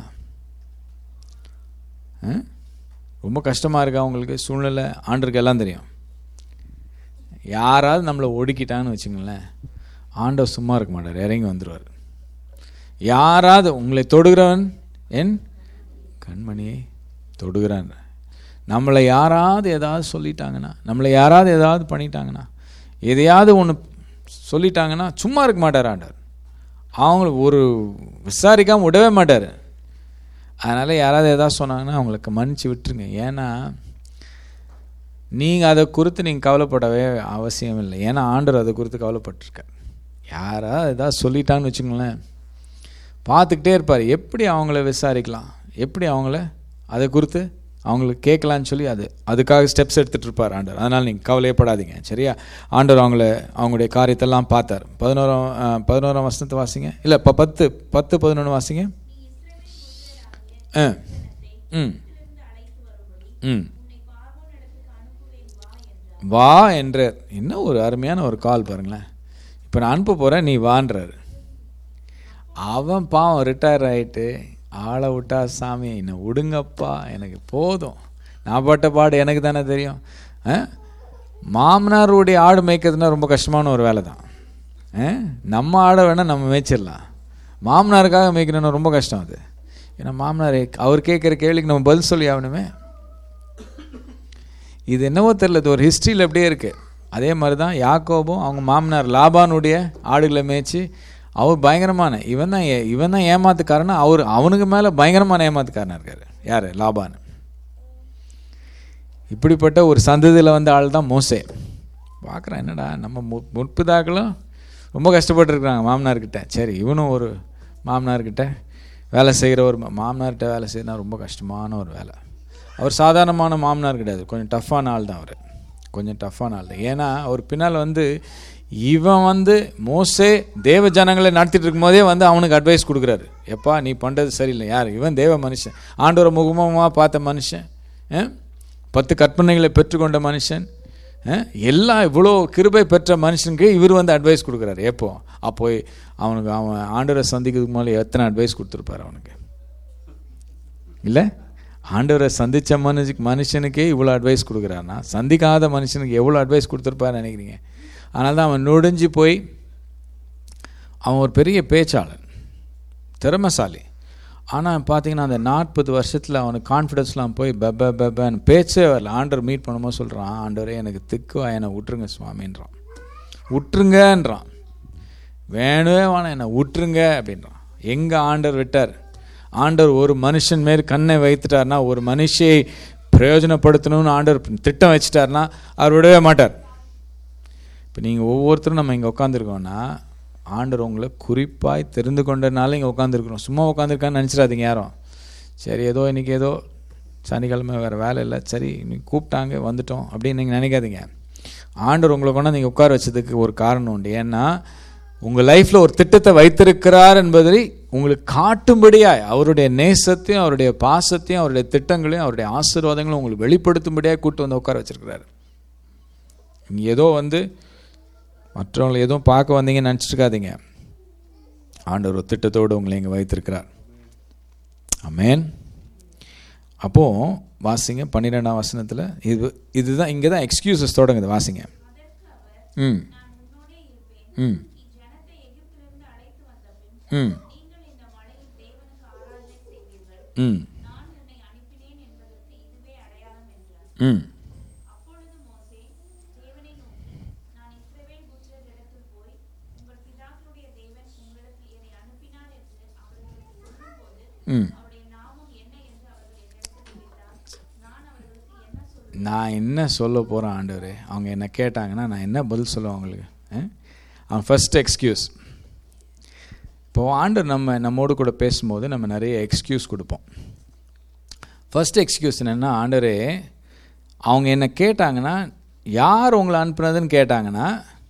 ஆ? ரொம்ப கஷ்டமாக இருக்கா உங்களுக்கு சூழ்நிலை ஆண்டருக்கு எல்லாம் தெரியும் யாராவது நம்மளை ஒடுக்கிட்டான்னு வச்சுங்களேன் ஆண்டவர் சும்மா இருக்க மாட்டார் இறங்கி வந்துடுவார் யாராவது உங்களை தொடுகிறவன் என் கண்மணியை தொடுகிறான் நம்மளை யாராவது ஏதாவது சொல்லிட்டாங்கன்னா நம்மளை யாராவது ஏதாவது பண்ணிட்டாங்கன்னா எதையாவது ஒன்று சொல்லிட்டாங்கன்னா சும்மா இருக்க மாட்டார் ஆண்டவர் அவங்களுக்கு ஒரு விசாரிக்காமல் விடவே மாட்டார் அதனால் யாராவது ஏதாவது சொன்னாங்கன்னா அவங்களுக்கு மன்னிச்சு விட்டுருங்க ஏன்னா நீங்கள் அதை குறித்து நீங்கள் கவலைப்படவே அவசியம் இல்லை ஏன்னா ஆண்டவர் அதை குறித்து கவலைப்பட்டிருக்கார் யாராவது ஏதாவது சொல்லிட்டான்னு வச்சுங்களேன் பார்த்துக்கிட்டே இருப்பார் எப்படி அவங்கள விசாரிக்கலாம் எப்படி அவங்கள அதை குறித்து அவங்களுக்கு கேட்கலான்னு சொல்லி அது அதுக்காக ஸ்டெப்ஸ் எடுத்துகிட்டு இருப்பார் ஆண்டவர் அதனால் நீங்கள் கவலையப்படாதீங்க சரியா ஆண்டவர் அவங்கள அவங்களுடைய காரியத்தெல்லாம் பார்த்தார் பதினோராம் அஹ், பதினோராம் வருஷத்தை வாசிங்க இல்லை இப்போ பத்து பத்து பதினொன்று வாசிங்க ஆ ம் ம் வா என்றார் என்ன ஒரு அருமையான ஒரு கால் பாருங்களேன் இப்போ நான் அனுப்ப போகிறேன் நீ வான்றார் அவன் பாவம் ரிட்டையர் ஆகிட்டு ஆளை விட்டா சாமி என்னை விடுங்கப்பா எனக்கு போதும் நான் பட்ட பாடு எனக்கு தானே தெரியும் ஆ? மாமனாருடைய ஆடு மேய்க்கிறதுனா ரொம்ப கஷ்டமான ஒரு வேலை தான் ஆ? நம்ம ஆடை வேணால் நம்ம மேய்ச்சிடலாம் மாமனாருக்காக மேய்க்கணும்னா ரொம்ப கஷ்டம் அது ஏன்னா மாமனார் அவர் கேட்குற கேள்விக்கு நம்ம பதில் சொல்லி ஆகணுமே இது என்னவோ தெரியல இது ஒரு ஹிஸ்ட்ரியில் அப்படியே இருக்குது அதே மாதிரி தான் யாக்கோபும் அவங்க மாமனார் லாபானுடைய ஆடுகளை மேய்ச்சி அவர் பயங்கரமான இவன் தான் ஏ- இவன் தான் ஏமாத்துக்காரனா அவர் அவனுக்கு மேலே பயங்கரமான ஏமாத்துக்காரனா இருக்கார் யார் லாபான் இப்படிப்பட்ட ஒரு சந்ததியில் வந்த ஆள் தான் மோசே பார்க்குறேன் என்னடா நம்ம மு முற்புதாக்களும் ரொம்ப கஷ்டப்பட்டுருக்குறாங்க மாமனார்கிட்ட சரி இவனும் ஒரு மாமனார்கிட்ட வேலை செய்கிற ஒரு மா- மாமனார்கிட்ட வேலை செய்யறதுனா ரொம்ப கஷ்டமான ஒரு வேலை அவர் சாதாரணமான மாமனார் கிடையாது கொஞ்சம் டஃப்பான ஆள் தான் அவர் கொஞ்சம் டஃப்பான ஆள் தான் ஏன்னா அவர் பின்னால் வந்து இவன் வந்து மோசே தேவ ஜனங்களை நடத்திட்டு இருக்கும்போதே வந்து அவனுக்கு அட்வைஸ் கொடுக்குறாரு எப்பா நீ பண்ணுறது சரியில்லை யார் இவன் தேவ மனுஷன் ஆண்டவரை முகமுகமாக பார்த்த மனுஷன் ஆ? பத்து கற்பனைகளை பெற்றுக்கொண்ட மனுஷன் அஹ், எல்லாம் இவ்வளோ கிருபை பெற்ற மனுஷனுக்கு இவர் வந்து அட்வைஸ் கொடுக்குறாரு எப்போ அப்போ அவனுக்கு அவன் ஆண்டவரை சந்திக்கிறதுக்கு மேலே எத்தனை அட்வைஸ் கொடுத்துருப்பாரு அவனுக்கு இல்லை ஆண்டவரை சந்தித்த மனுஷ மனுஷனுக்கே இவ்வளோ அட்வைஸ் கொடுக்குறாருன்னா சந்திக்காத மனுஷனுக்கு எவ்வளோ அட்வைஸ் கொடுத்துருப்பாரு நினைக்கிறீங்க அதனால தான் அவன் நொடிஞ்சு போய் அவன் ஒரு பெரிய பேச்சாளன் திறமைசாலி ஆனால் பார்த்தீங்கன்னா அந்த நாற்பது வருஷத்தில் அவனுக்கு கான்ஃபிடன்ஸ்லாம் போய் பெப பெபன்னு பேச்சே வரல ஆண்டவர் மீட் பண்ணும்போது சொல்கிறான் ஆண்டவரே எனக்கு திக்குவா என்னை விட்டுருங்க சுவாமின்றான் விட்டுருங்கன்றான் வேணவே வேணாம் என்னை விட்டுருங்க அப்படின்றான் எங்கே ஆண்டவர் விட்டார் ஆண்டவர் ஒரு மனுஷன் மேல் கண்ணை வைத்துட்டார்னா ஒரு மனுஷியை பிரயோஜனப்படுத்தணும்னு ஆண்டவர் திட்டம் வச்சுட்டார்னா அவர் விடவே மாட்டார் இப்போ நீங்கள் ஒவ்வொருத்தரும் நம்ம இங்கே உட்காந்துருக்கோன்னா ஆண்டவர் உங்களை குறிப்பாய் தெரிந்து கொண்டதுனால இங்கே உட்காந்துருக்குறோம் சும்மா உட்காந்துருக்கான்னு நினச்சிடாதீங்க யாரும் சரி ஏதோ இன்றைக்கி ஏதோ சனிக்கிழமை வேறு வேலை இல்லை சரி இன்னைக்கு கூப்பிட்டாங்க வந்துட்டோம் அப்படின்னு நீங்கள் நினைக்காதீங்க ஆண்டவர் உங்களை கொண்டு நீங்கள் உட்கார வச்சதுக்கு ஒரு காரணம் உண்டு ஏன்னா உங்கள் லைஃப்பில் ஒரு திட்டத்தை வைத்திருக்கிறார் என்பதை உங்களுக்கு காட்டும்படியாய் அவருடைய நேசத்தையும் அவருடைய பாசத்தையும் அவருடைய திட்டங்களையும் அவருடைய ஆசீர்வாதங்களையும் உங்களுக்கு வெளிப்படுத்தும்படியாக கூட்டு வந்து உட்கார வச்சிருக்கிறாரு நீங்க ஏதோ வந்து மற்றவங்களை எதுவும் பார்க்க வந்தீங்கன்னு நினச்சிட்டு இருக்காதீங்க ஆண்டவர் ஒரு திட்டத்தோடு உங்களை இங்கே வைத்திருக்கிறார் அமேன் அப்போ வாசிங்க பன்னிரெண்டாம் வசனத்தில் இது இதுதான் இங்கே தான் எக்ஸ்கியூசஸ் தொடங்குது வாசிங்க ம் நான் உன்னோடே இருப்பேன் ம் இஜனத்தை எகிப்திலிருந்து அழைத்து வந்த பின் ம் நீங்கள் இந்த மலையில் தேவனுக்கு ஆராதனை செய்வீர்கள் ம் நான் உன்னை அனுப்பினேன் என்பதற்கு இதுவே அடையாளம் என்றார் ம் அப்பொழுது மோசே தேவனை நோக்கி நான் இஸ்ரவேல் புத்திரரிடத்தில் போய் உங்கள் பிதாக்களுடைய தேவன் உங்களுக்கு என்னை அனுப்பினார் என்று அவர்களுக்கு சொல்லும்போது ம் அவருடைய நாமம் என்ன என்று அவர்கள் என்னிடத்தில் கேட்டார் நான் அவர்களுக்கு என்ன சொல்லுவேன் நான் என்ன சொல்ல போகிறேன் ஆண்டவரே அவங்க என்ன கேட்டாங்கன்னா நான் என்ன பதில் சொல்லுவேன் அவங்களுக்கு ஆ? அவன் ஃபர்ஸ்ட் எக்ஸ்கியூஸ் இப்போ ஆண்டவர் நம்ம நம்மோடு கூட பேசும்போது நம்ம நிறைய எக்ஸ்கியூஸ் கொடுப்போம் ஃபர்ஸ்ட் எக்ஸ்கியூஸ் என்னென்னா ஆண்டவரே அவங்க என்ன கேட்டாங்கன்னா யார் உங்களை அனுப்புனதுன்னு கேட்டாங்கன்னா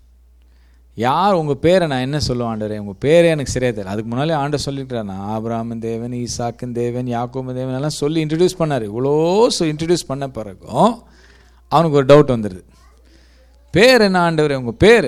யார் உங்கள் பேரை நான் என்ன சொல்லுவேன் ஆண்டவரே உங்கள் பேரே எனக்கு சரியாக தெரியல அதுக்கு முன்னாலே ஆண்டவர் சொல்லிட்டார் நான் ஆபிராமன் தேவன் ஈசாக்கின் தேவன் யாக்கோபன் தேவன் எல்லாம் சொல்லி இன்ட்ரடியூஸ் பண்ணார் இவ்வளோ இன்ட்ரடியூஸ் பண்ண பிறகும் அவனுக்கு ஒரு டவுட் வந்துடுது பேர் என்ன ஆண்டவரே உங்கள் பேர்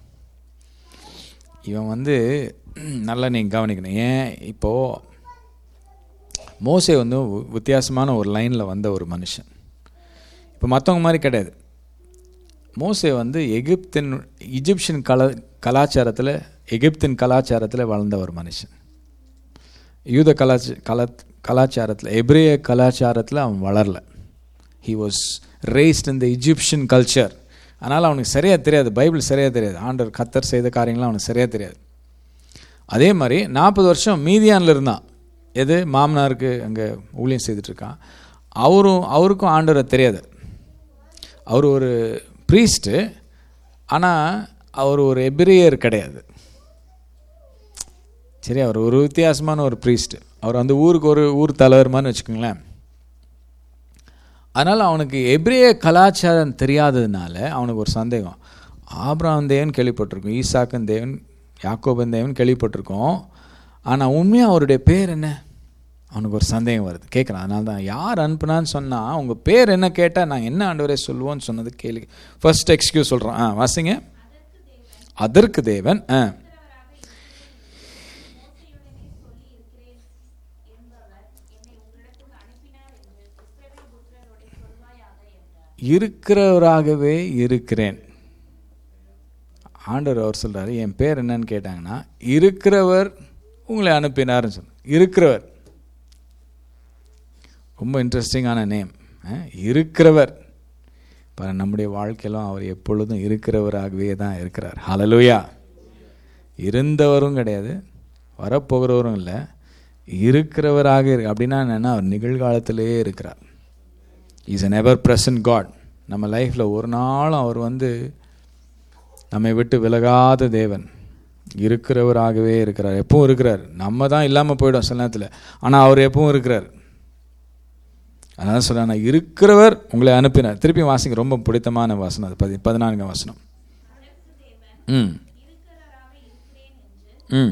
இவன் வந்து நல்லா நீங்கள் கவனிக்கணும் ஏன் இப்போது மோசே வந்து வி- வித்தியாசமான ஒரு லைனில் வந்த ஒரு மனுஷன் இப்போ மற்றவங்க மாதிரி கிடையாது மோசே வந்து எகிப்தின் இஜிப்சியன் கலா கலாச்சாரத்தில் எகிப்தின் கலாச்சாரத்தில் வளர்ந்த ஒரு மனுஷன் யூத கலாச்ச கலா கலாச்சாரத்தில் எப்ரேய கலாச்சாரத்தில் அவன் வளரல he was raised in the Egyptian culture அதனால் அவனுக்கு சரியாக தெரியாது பைபிள் சரியாக தெரியாது ஆண்டவர் கத்தர் செய்த காரியங்கள்லாம் அவனுக்கு சரியாக தெரியாது அதே மாதிரி நாற்பது வருஷம் மீதியானில் இருந்தான் எது மாமனாருக்கு அங்கே ஊழியம் செய்துட்ருக்கான் அவரும் அவருக்கும் ஆண்டவரை தெரியாது அவர் ஒரு ப்ரீஸ்ட்டு ஆனால் அவர் ஒரு எபிரியர் கிடையாது சரி அவர் ஒரு வித்தியாசமான ஒரு ப்ரீஸ்ட் அவர் அந்த ஊருக்கு ஒரு ஊர் தலைவர் மாதிரி வச்சுக்கோங்களேன் அதனால் அவனுக்கு எப்ரேய கலாச்சாரம் தெரியாததுனால அவனுக்கு ஒரு சந்தேகம் ஆபிரகாம் தேவன் கேள்விப்பட்டிருக்கோம் ஈசாக்கன் தேவன் யாக்கோபன் தேவன் கேள்விப்பட்டிருக்கோம் ஆனால் உண்மையாக அவருடைய பேர் என்ன அவனுக்கு ஒரு சந்தேகம் வருது கேட்குறான் அதனால தான் யார் அனுப்புனான்னு சொன்னால் உங்கள் பேர் என்ன கேட்டால் நான் என்ன ஆண்டவரே சொல்லுவோன்னு சொன்னது கேள்வி ஃபர்ஸ்ட் எக்ஸ்கியூஸ் சொல்கிறான் ஆ வாசிங்க அதற்கு தேவன் ஆ இருக்கிறவராகவே இருக்கிறேன் ஆண்டவர் அவர் சொல்கிறாரு என் பேர் என்னன்னு கேட்டாங்கன்னா இருக்கிறவர் உங்களை அனுப்பினார்னு சொன்ன இருக்கிறவர் ரொம்ப இன்ட்ரெஸ்டிங்கான நேம் இருக்கிறவர் இப்போ நம்முடைய வாழ்க்கையிலும் அவர் எப்பொழுதும் இருக்கிறவராகவே தான் இருக்கிறார் ஹலலுயா இருந்தவரும் கிடையாது வரப்போகிறவரும் இல்லை இருக்கிறவராக இருக்கு அப்படின்னா என்னென்னா அவர் நிகழ்காலத்திலேயே இருக்கிறார் is an ever present God நம்ம லைஃப்பில் ஒரு நாளும் அவர் வந்து நம்மை விட்டு விலகாத தேவன் இருக்கிறவராகவே இருக்கிறார் எப்பவும் இருக்கிறார் நம்ம தான் இல்லாமல் போயிடும் சில நேரத்தில் ஆனால் அவர் எப்பவும் இருக்கிறார் அதனால் சொல்ல நான் இருக்கிறவர் உங்களை அனுப்பினார் திருப்பி வாசிங்க ரொம்ப பிடித்தமான வசனம் அது பதி பதினான்காம் வசனம் ம் ம்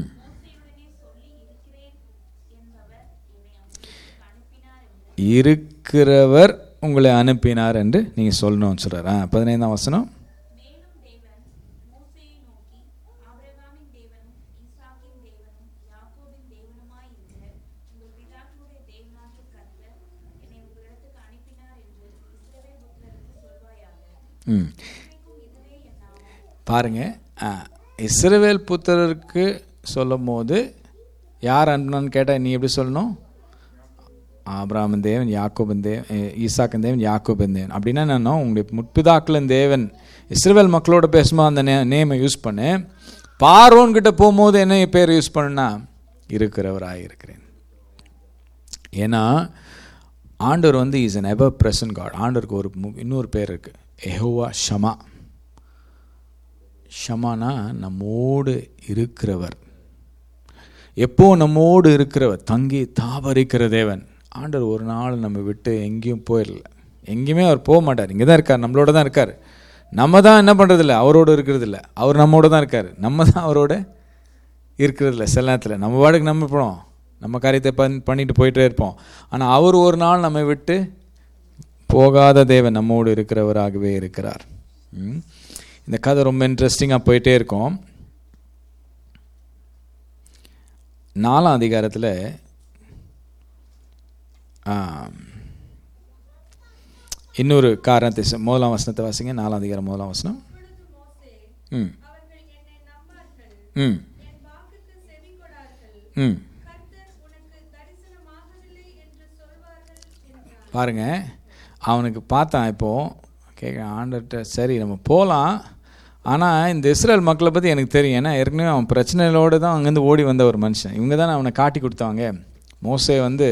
இருக்கிறவர் உங்களை அனுப்பினார் என்று நீங்கள் சொல்லணும்னு சொல்கிறார் ஆ பதினைந்தாம் வசனம் மேலும் தேவன் மோசேயை நோக்கி ஆபிரகாமின் தேவனும் ஈசாக்கின் தேவனும் யாக்கோபின் தேவனுமாய் இருக்கிற உங்கள் பிதாக்களுடைய தேவனாகிய கர்த்தர் என்னை உங்களிடத்துக்கு அனுப்பினார் என்று இஸ்ரவேல் புத்திரருக்கு சொல்வாயாக ம் இன்றைக்கும் இதுவே என் நாமம் பாருங்க ஆ, இஸ்ரவேல் புத்திரருக்கு சொல்லும் போது யார் அனுப்பினான்னு கேட்டால் நீ எப்படி சொல்லணும் ஆபிராமன் தேவன் யாக்கோபன் தேவன் அஹ், ஈசாக்கன் தேவன் யாக்கோபன் தேவன் அப்படின்னா என்னன்னா உங்களுடைய முற்பிதாக்களின் தேவன் இஸ்ரவேல் மக்களோட பேசும்போது அந்த நே நேமை யூஸ் பண்ணு பார்வோன் கிட்ட போகும்போது என்ன பேர் யூஸ் பண்ணுனா இருக்கிறவராக இருக்கிறேன் ஏன்னா ஆண்டவர் வந்து is an ever present God ஆண்டவருக்கு ஒரு மு- இன்னொரு பேர் இருக்கு எஹோவா ஷமா ஷமானா நம்மோடு இருக்கிறவர் எப்போ நம்மோடு இருக்கிறவர் தங்கி தாபரிக்கிற தேவன் ஆண்டவர் ஒரு நாள் நம்ம விட்டு எங்கேயும் போயிடல எங்கேயுமே அவர் போக மாட்டார் இங்கே தான் இருக்கார் நம்மளோட தான் இருக்கார் நம்ம தான் என்ன பண்ணுறதில்ல அவரோடு இருக்கிறதில்ல அவர் நம்மோட தான் இருக்கார் நம்ம தான் அவரோட இருக்கிறதில்ல சில நேரத்தில் நம்ம வாடகை நம்ம போனோம் நம்ம காரியத்தை பண் பண்ணிட்டு போயிட்டே இருப்போம் ஆனால் அவர் ஒரு நாள் நம்மை விட்டு போகாத தேவன் நம்மோடு இருக்கிறவராகவே இருக்கிறார் ம். இந்த கதை ரொம்ப இன்ட்ரெஸ்டிங்காக போயிட்டே இருக்கும் நாலாம் அதிகாரத்தில் இன்னொரு காரணத்தை சொ- முதலாம் வசனத்தை வாசிங்க நாலாம் அதிகாரம் முதலாம் வசனம் அப்பொழுது மோசே ம் அவர்கள் என்னை நம்பார்கள் ம் என் வாக்குக்கு செவி கொடார்கள் ம் கர்த்தர் உனக்கு தரிசனமாகவில்லை என்று சொல்வார்கள் என்றார் பாருங்க அவனுக்கு பார்த்தான் இப்போ கேட்க ஆண்டர்கிட்ட சரி நம்ம போகலாம் ஆனால் இந்த இஸ்ரேல் மக்களை பற்றி எனக்கு தெரியும் ஏன்னா ஏற்கனவே அவன் பிரச்சனைகளோடு தான் அங்கேருந்து ஓடி வந்த ஒரு மனுஷன் இவங்க தானே அவனை காட்டி கொடுத்தாங்க மோசே வந்து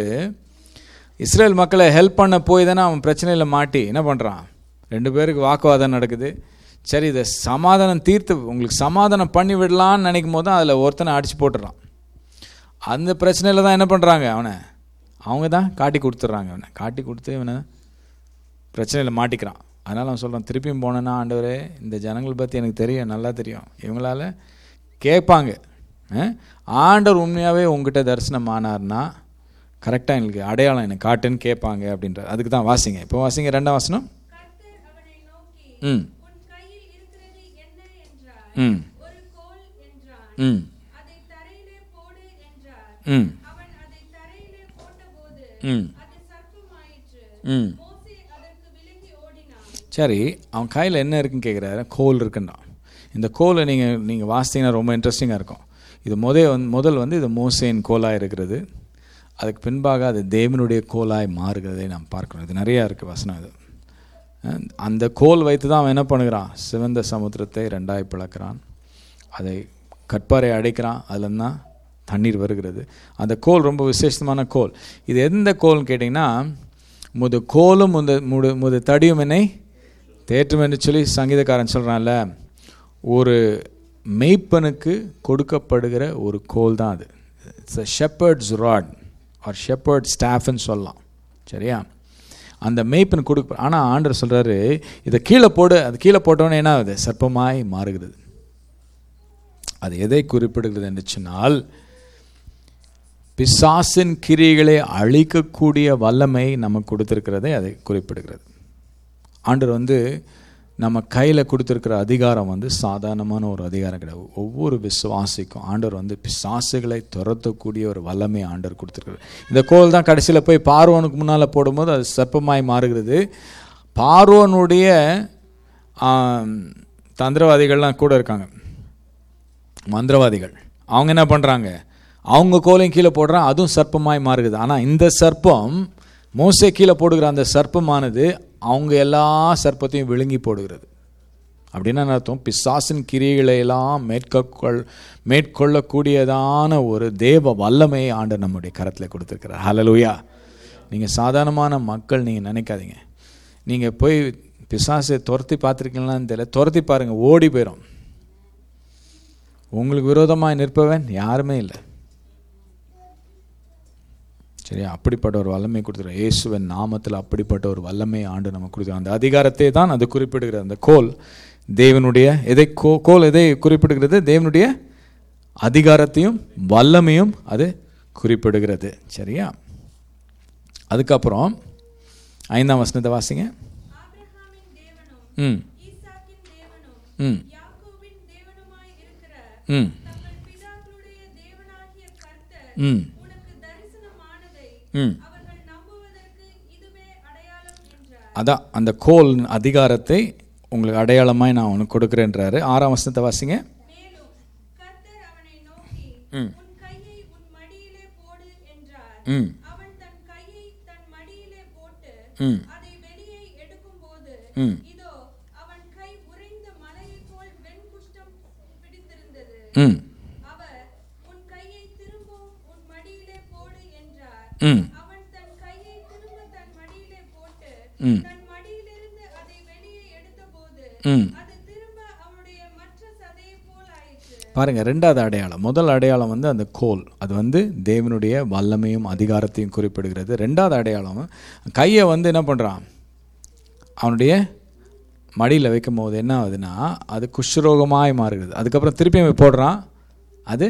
இஸ்ரேல் மக்களை ஹெல்ப் பண்ண போய் தானே அவன் பிரச்சனையில் மாட்டி என்ன பண்ணுறான் ரெண்டு பேருக்கு வாக்குவாதம் நடக்குது சரி இதை சமாதானம் தீர்த்து உங்களுக்கு சமாதானம் பண்ணி விடலான்னு நினைக்கும் போது தான் அதில் ஒருத்தனை அடித்து போட்டுறான் அந்த பிரச்சனையில் தான் என்ன பண்ணுறாங்க அவனை அவங்க தான் காட்டி கொடுத்துட்றாங்க அவனை காட்டி கொடுத்து இவனை பிரச்சனையில் மாட்டிக்கிறான் அதனால் அவன் சொல்கிறான் திருப்பியும் போனேன்னா ஆண்டவரே இந்த ஜனங்களை பற்றி எனக்கு தெரியும் நல்லா தெரியும் இவங்களால கேட்பாங்க அஹ், ஆண்டவர் உண்மையாகவே உங்ககிட்ட தரிசனம் ஆனார்னா கரெக்டாக எங்களுக்கு அடையாளம் எனக்கு காட்டுன்னு கேட்பாங்க அப்படின்றார் அதுக்கு தான் வாசிங்க இப்போ வாசிங்க ரெண்டாம் வாசனம் கர்த்தர் அவனை நோக்கி ம் உன் கையில் இருக்கிறது என்ன என்றார் ம் ஒரு கோல் என்றான் ம் அதை தரையிலே போடு என்றார் ம் அவன் அதை தரையிலே போட்டபோது ம் அது சர்ப்பமாயிற்று ம் மோசே அதற்கு விலகி ஓடினான் சரி அவன் கையில் என்ன இருக்குன்னு கேட்குறாரு கோல் இருக்குன்றான் இந்த கோலை நீங்கள் நீங்கள் வாசித்தீங்கன்னா ரொம்ப இன்ட்ரெஸ்டிங்காக இருக்கும் இது முதல் வந்து முதல் வந்து இது மோசேன் கோலாக இருக்கிறது அதுக்கு பின்பாக அது தேவனுடைய கோலாய் மாறுகிறதை நாம் பார்க்கணும் இது நிறையா இருக்குது வசனம் இது அஹ் அந்த கோல் வைத்து தான் அவன் என்ன பண்ணுகிறான் சிவந்த சமுத்திரத்தை ரெண்டாய் பிளக்கிறான் அதை கற்பாரை அடைக்கிறான் அதுல தான் தண்ணீர் வருகிறது அந்த கோல் ரொம்ப விசேஷமான கோல் இது எந்த கோல்னு கேட்டிங்கன்னா முது கோலும் முத முடு முது தடியும் என்னை தேற்றும் என்று சொல்லி சங்கீதக்காரன் சொல்கிறான்ல ஒரு மெய்ப்பனுக்கு கொடுக்கப்படுகிற ஒரு கோல் தான் அது it's a shepherd's rod or shepherd ஸ்டாஃப்னு சொல்லலாம் சரியா அந்த மேய்ப்பன் கொடுக்க ஆனால் ஆண்டவர் சொல்கிறாரு இதை கீழே போடு அது கீழே போட்டோன்னே என்ன ஆகுது சர்ப்பமாய் மாறுகிறது அது எதை குறிப்பிடுகிறது என்று சொன்னால் பிசாசின் கிரியைகளை அழிக்கக்கூடிய வல்லமை நமக்கு கொடுத்திருக்கிறதை அதை குறிப்பிடுகிறது ஆண்டவர் வந்து நம்ம கையில் கொடுத்துருக்கிற அதிகாரம் வந்து சாதாரணமான ஒரு அதிகாரம் கிடையாது ஒவ்வொரு விசுவாசிக்கும் ஆண்டவர் வந்து பிசாசுகளை துரத்தக்கூடிய ஒரு வல்லமை ஆண்டவர் கொடுத்துருக்காரு இந்த கோல் தான் கடைசியில் போய் பார்வோனுக்கு முன்னால் போடும்போது அது சர்ப்பமாய் மாறுகிறது பார்வோனுடைய ஆம், தந்திரவாதிகள்லாம் கூட இருக்காங்க மந்திரவாதிகள் அவங்க என்ன பண்ணுறாங்க அவங்க கோலையும் கீழே போடுறான் அதுவும் சர்ப்பமாய் மாறுகிறது ஆனால் இந்த சர்ப்பம் மோசே கீழே போடுகிற அந்த சர்ப்பமானது அவங்க எல்லா சர்ப்பத்தையும் விழுங்கி போடுகிறது அப்படின்னா என்ன அர்த்தம் பிசாசின் கிரியைகளை எல்லாம் மேற்கொள் மேற்கொள்ளக்கூடியதான ஒரு தேவ வல்லமையை ஆண்டு நம்முடைய கரத்தில் கொடுத்துருக்கிறார் ஹalleluya நீங்கள் சாதாரணமான மக்கள் நீங்கள் நினைக்காதீங்க நீங்கள் போய் பிசாசை துரத்தி பார்த்துருக்கீங்களான்னு தெரியல துரத்தி பாருங்கள் ஓடி போயிடும் உங்களுக்கு விரோதமாக நிற்பவன் யாருமே இல்லை சரியா அப்படிப்பட்ட ஒரு வல்லமை கொடுத்துருக்கார் இயேசுவின் நாமத்தில் அப்படிப்பட்ட ஒரு வல்லமை ஆண்டு நம்ம கொடுத்துருக்கார் அந்த அதிகாரத்தை தான் அது குறிப்பிடுகிறது அந்த கோல் தேவனுடைய எதை கோ கோல் எதை குறிப்பிடுகிறது தேவனுடைய அதிகாரத்தையும் வல்லமையும் அது குறிப்பிடுகிறது சரியா அதுக்கப்புறம் ஐந்தாம் வசனத்தை வாசிங்க ஆபிரகாமின் தேவனும் ம் ஈசாக்கின் தேவனும் ம் யாக்கோபின் தேவனுமாய் இருக்கிற ம் தங்கள் பிதாக்களுடைய தேவனாகிய கர்த்தர் ம் உனக்கு தரிசனமானதை ம் அவர்கள் நம்புவதற்கு இதுவே அடையாளம் என்றார் அதான் அந்த கோல் அதிகாரத்தை உங்களுக்கு அடையாளமாய் நான் உனக்கு கொடுக்குறேன்றாரு ஆறாம் வசனத்தை வாசிங்க மேலும் கர்த்தர் அவனை நோக்கி ம். உன் கையை உன் மடியிலே போடு என்றார் ம் அவன் தன் கையை தன் மடியிலே போட்டு ம் அதை வெளியே எடுக்கும்போது ம் இதோ அவன் கை உறைந்த மலையைப் போல் வெண்குஷ்டம் பிடித்திருந்தது ம் அவர் உன் கையை திரும்பவும் உன் மடியிலே போடு என்றார் ம் அவன் தன் கையை திரும்ப தன் மடியிலே போட்டு ம் தன் மடியிலிருந்து அதை வெளியே எடுத்தபோது ம் அது திரும்ப அவனுடைய மற்ற சதையைப் போல் ஆயிற்று பாருங்க ரெண்டாவது அடையாளம் முதல் அடையாளம் வந்து அந்த கோல் அது வந்து தேவனுடைய வல்லமையும் அதிகாரத்தையும் குறிப்பிடுகிறது ரெண்டாவது அடையாளம் கையை வந்து என்ன பண்ணுறான் அவனுடைய மடியில் வைக்கும் போது என்ன ஆகுதுன்னா அது குஷ்ரோகமாய் மாறுகிறது அதுக்கப்புறம் திருப்பி அவன் போடுறான் அது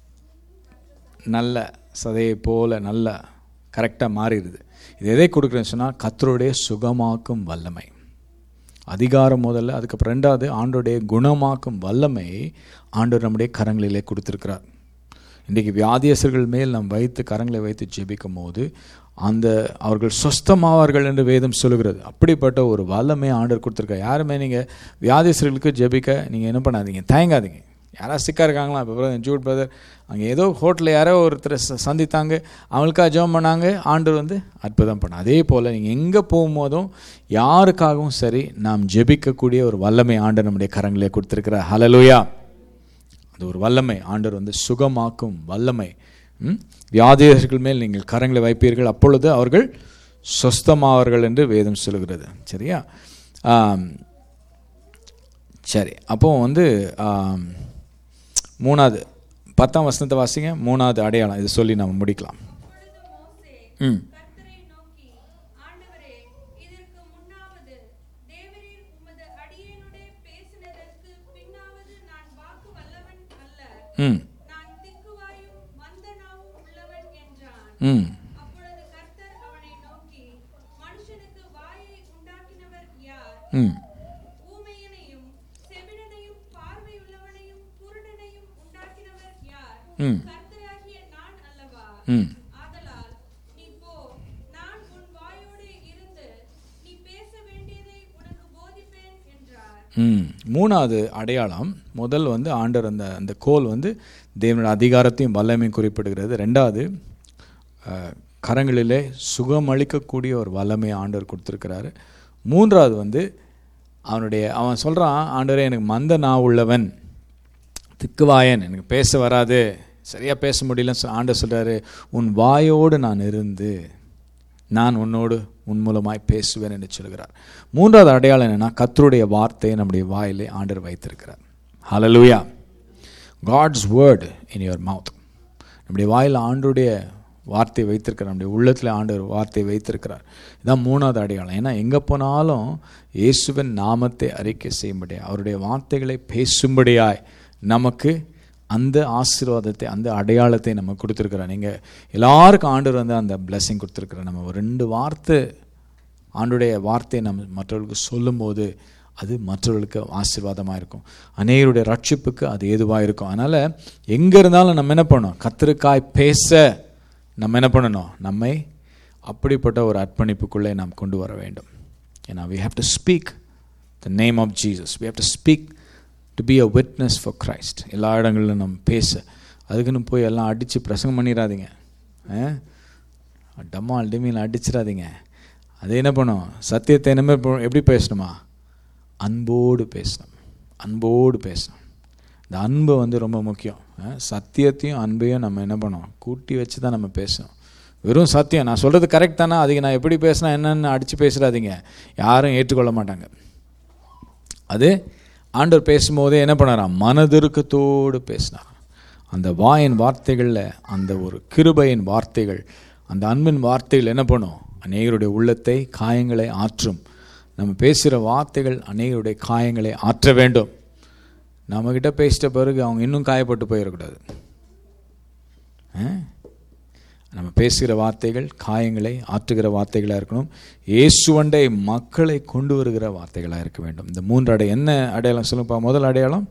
நல்ல சதையை போல நல்ல கரெக்டாக மாறிடுது இது எதை கொடுக்குறேன்னு சொன்னால் கத்தருடைய சுகமாக்கும் வல்லமை அதிகாரம் முதல்ல அதுக்கப்புறம் ரெண்டாவது ஆண்டோடைய குணமாக்கும் வல்லமை ஆண்டவர் நம்முடைய கரங்களிலே கொடுத்திருக்கிறார் இன்றைக்கு வியாதியசர்கள் மேல் நாம் வைத்து கரங்களை வைத்து ஜெபிக்கும் போது அந்த அவர்கள் சொஸ்தமாவார்கள் என்று வேதம் சொல்லுகிறது அப்படிப்பட்ட ஒரு வல்லமை ஆண்டவர் கொடுத்துருக்கார் யாருமே நீங்கள் வியாதியசர்களுக்கு ஜெபிக்க நீங்கள் என்ன பண்ணாதீங்க தயங்காதீங்க யாராவது சிக்கா இருக்காங்களா இப்போ பிரதர் ஜூட் பிரதர் அங்கே ஏதோ ஹோட்டலில் யாரோ ஒருத்தரை ச- சந்தித்தாங்க அவங்களுக்காக ஜெபம் பண்ணாங்க ஆண்டவர் வந்து அற்புதம் பண்ண அதே போல் நீங்கள் எங்கே போகும்போதும் யாருக்காகவும் சரி நாம் ஜெபிக்கக்கூடிய ஒரு வல்லமை ஆண்டவர் நம்முடைய கரங்களே கொடுத்துருக்கிறார் ஹலலூயா அது ஒரு வல்லமை ஆண்டவர் வந்து சுகமாக்கும் வல்லமை ம்? வியாதியர்கள் மேல் நீங்கள் கரங்களை வைப்பீர்கள் அப்பொழுது அவர்கள் சொஸ்தமாவார்கள் என்று வேதம் சொல்லுகிறது சரியா ஆம், சரி அப்போ வந்து ஆம், மூணாவது பத்தாம் வசனத்தை வாசிங்க மூணாவது அடையாளம் இது சொல்லி நம்ம முடிக்கலாம் அப்பொழுது மோசே ம் கர்த்தரை நோக்கி ஆண்டவரே இதற்கு முன்னாவது தேவரீர் உமது அடியேனுடைய பேசினதற்கு பின்னாவது நான் வாக்கு வல்லவன் அல்ல ம் நான் திக்குவாயும் மந்த நாவும் உள்ளவன் என்றான் ம் அப்பொழுது கர்த்தர் அவனை நோக்கி மனுஷனுக்கு வாயை உண்டாக்கினவர் யார் ம் ஊமையனையும் செவிடனையும் பார்வையுள்ளவனையும் குருடனையும் உண்டாக்கினவர் யார் ம் கர்த்தராகிய நான் அல்லவா ம் ஆதலால் நீ போ நான் உன் வாயோடே இருந்து நீ பேச வேண்டியதை உனக்கு போதிப்பேன் என்றார் ம் மூணாவது அடையாளம் முதல் வந்து ஆண்டவர் அந்த அந்த கோல் வந்து தேவனுடைய அதிகாரத்தையும் வல்லமையும் குறிப்பிடுகிறது ரெண்டாவது அஹ், கரங்களிலே சுகமளிக்கக்கூடிய ஒரு வல்லமை ஆண்டவர் கொடுத்துருக்கிறாரு மூன்றாவது வந்து அவனுடைய அவன் சொல்கிறான் ஆண்டவரே எனக்கு மந்த நான் உள்ளவன் திக்குவாயன் எனக்கு பேச வராது சரியாக பேச முடியலன்னு சொ- ஆண்டவர் சொல்கிறாரு உன் வாயோடு நான் இருந்து நான் உன்னோடு உன் மூலமாய் பேசுவேன் என்று சொல்கிறார் மூன்றாவது அடையாளம் என்னன்னா கர்த்தருடைய வார்த்தையை நம்முடைய வாயிலே ஆண்டவர் வைத்திருக்கிறார் ஹalleluya God's word in your mouth நம்முடைய வாயில் ஆண்டுடைய வார்த்தையை வைத்திருக்கிறார் நம்முடைய உள்ளத்தில் ஆண்டவர் வார்த்தையை வைத்திருக்கிறார் இதான் மூணாவது அடையாளம் ஏன்னா எங்கே போனாலும் இயேசுவின் நாமத்தை அறிக்கை செய்யும்படியாய் அவருடைய வார்த்தைகளை பேசும்படியாய் நமக்கு அந்த ஆசீர்வாதத்தை அந்த அடையாளத்தை நம்ம கொடுத்துருக்குறோம் நீங்கள் எல்லாருக்கும் ஆண்டவர் வந்து அந்த blessing கொடுத்துருக்குறோம் நம்ம ஒரு ரெண்டு வார்த்தை ஆண்டுடைய வார்த்தையை நம்ம மற்றவர்களுக்கு சொல்லும்போது அது மற்றவர்களுக்கு ஆசீர்வாதமாக இருக்கும் அநேகருடைய ரட்சிப்புக்கு அது ஏதுவாக இருக்கும் அதனால் எங்கே இருந்தாலும் நம்ம என்ன பண்ணணும் கத்திரிக்காய் பேச நம்ம என்ன பண்ணணும் நம்மை அப்படிப்பட்ட ஒரு அர்ப்பணிப்புக்குள்ளே நாம் கொண்டு வர வேண்டும் ஏன்னா we have to speak the name of Jesus we have to speak to be a witness for Christ எல்லா இடங்களிலும் நம்ம பேச அதுக்குன்னு போய் எல்லாம் அடித்து பிரசங்கம் பண்ணிடாதீங்க டம்மா டிமியில் அடிச்சிடாதீங்க அது என்ன பண்ணும் சத்தியத்தை என்ன ப- எப்படி பேசணுமா அன்போடு பேசணும் அன்போடு பேசணும் இந்த அன்பு வந்து ரொம்ப முக்கியம் அஹ், சத்தியத்தையும் அன்பையும் நம்ம என்ன பண்ணோம் கூட்டி வச்சு தான் நம்ம பேசணும் வெறும் சத்தியம் நான் சொல்கிறது கரெக்ட் தானே அதுக்கு நான் எப்படி பேசினா என்னன்னு அடித்து பேசுகிறாதீங்க யாரும் ஏற்றுக்கொள்ள மாட்டாங்க அது ஆண்டவர் பேசும்போதே என்ன பண்ணாராம் மனதிருக்கத்தோடு பேசினார் அந்த வாயின் வார்த்தைகளில் அந்த ஒரு கிருபையின் வார்த்தைகள் அந்த அன்பின் வார்த்தைகள் என்ன பண்ணும் அநேகருடைய உள்ளத்தை காயங்களை ஆற்றும் நம்ம பேசுகிற வார்த்தைகள் அநேகருடைய காயங்களை ஆற்ற வேண்டும் நம்மக்கிட்ட பேசிட்ட பிறகு அவங்க இன்னும் காயப்பட்டு போயிடக்கூடாது ஆ? நம்ம பேசுகிற வார்த்தைகள் காயங்களை ஆற்றுகிற வார்த்தைகளாக இருக்கணும் இயேசுவண்டை மக்களை கொண்டு வருகிற வார்த்தைகளாக இருக்க வேண்டும் இந்த மூன்று அடை என்ன அடையாளம் சொல்லுப்பா முதல் அடையாளம்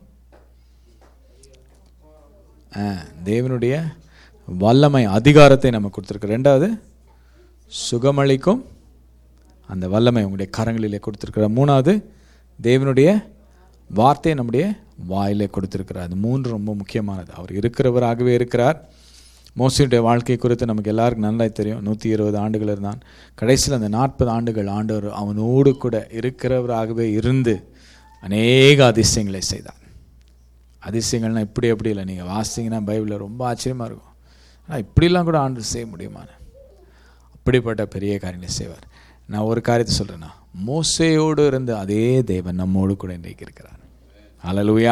ஆ, தேவனுடைய வல்லமை அதிகாரத்தை நம்ம கொடுத்துருக்கு ரெண்டாவது சுகமளிக்கும் அந்த வல்லமை உங்களுடைய கரங்களிலே கொடுத்துருக்கிற மூணாவது தேவனுடைய வார்த்தையை நம்முடைய வாயிலே கொடுத்துருக்கிறார் அது மூன்று ரொம்ப முக்கியமானது அவர் இருக்கிறவராகவே இருக்கிறார் மோசையுடைய வாழ்க்கை குறித்து நமக்கு எல்லாருக்கும் நல்லா தெரியும் நூற்றி இருபது ஆண்டுகள் இருந்தான் கடைசியில் அந்த நாற்பது ஆண்டுகள் ஆண்டவர் அவனோடு கூட இருக்கிறவராகவே இருந்து அநேக அதிசயங்களை செய்தார் அதிசயங்கள்னா இப்படி எப்படி இல்லை நீங்கள் வாசிங்கன்னா பைபிளில் ரொம்ப ஆச்சரியமாக இருக்கும் ஆனால் இப்படிலாம் கூட ஆண்டு செய்ய முடியுமான்னு அப்படிப்பட்ட பெரிய காரியங்களை செய்வார் நான் ஒரு காரியத்தை சொல்கிறேன்னா மோசையோடு இருந்த அதே தேவன் நம்மோடு கூட இன்றைக்கு இருக்கிறார் ஹalleluya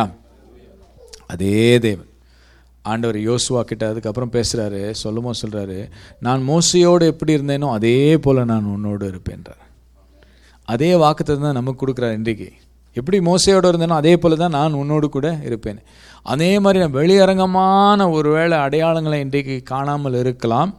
அதே தேவன் ஆண்டவர் யோசுவா கிட்ட அதுக்கப்புறம் பேசுகிறாரு சொல்லுமோ சொல்கிறாரு நான் மோசையோடு எப்படி இருந்தேனோ அதே போல் நான் உன்னோடு இருப்பேன்றார் அதே வாக்குத்தை தான் நமக்கு கொடுக்குறாரு இன்றைக்கு எப்படி மோசையோடு இருந்தேனோ அதே போல தான் நான் உன்னோடு கூட இருப்பேன் அதே மாதிரி நான் வெளியரங்கமான ஒருவேளை அடையாளங்களை இன்றைக்கு காணாமல் இருக்கலாம்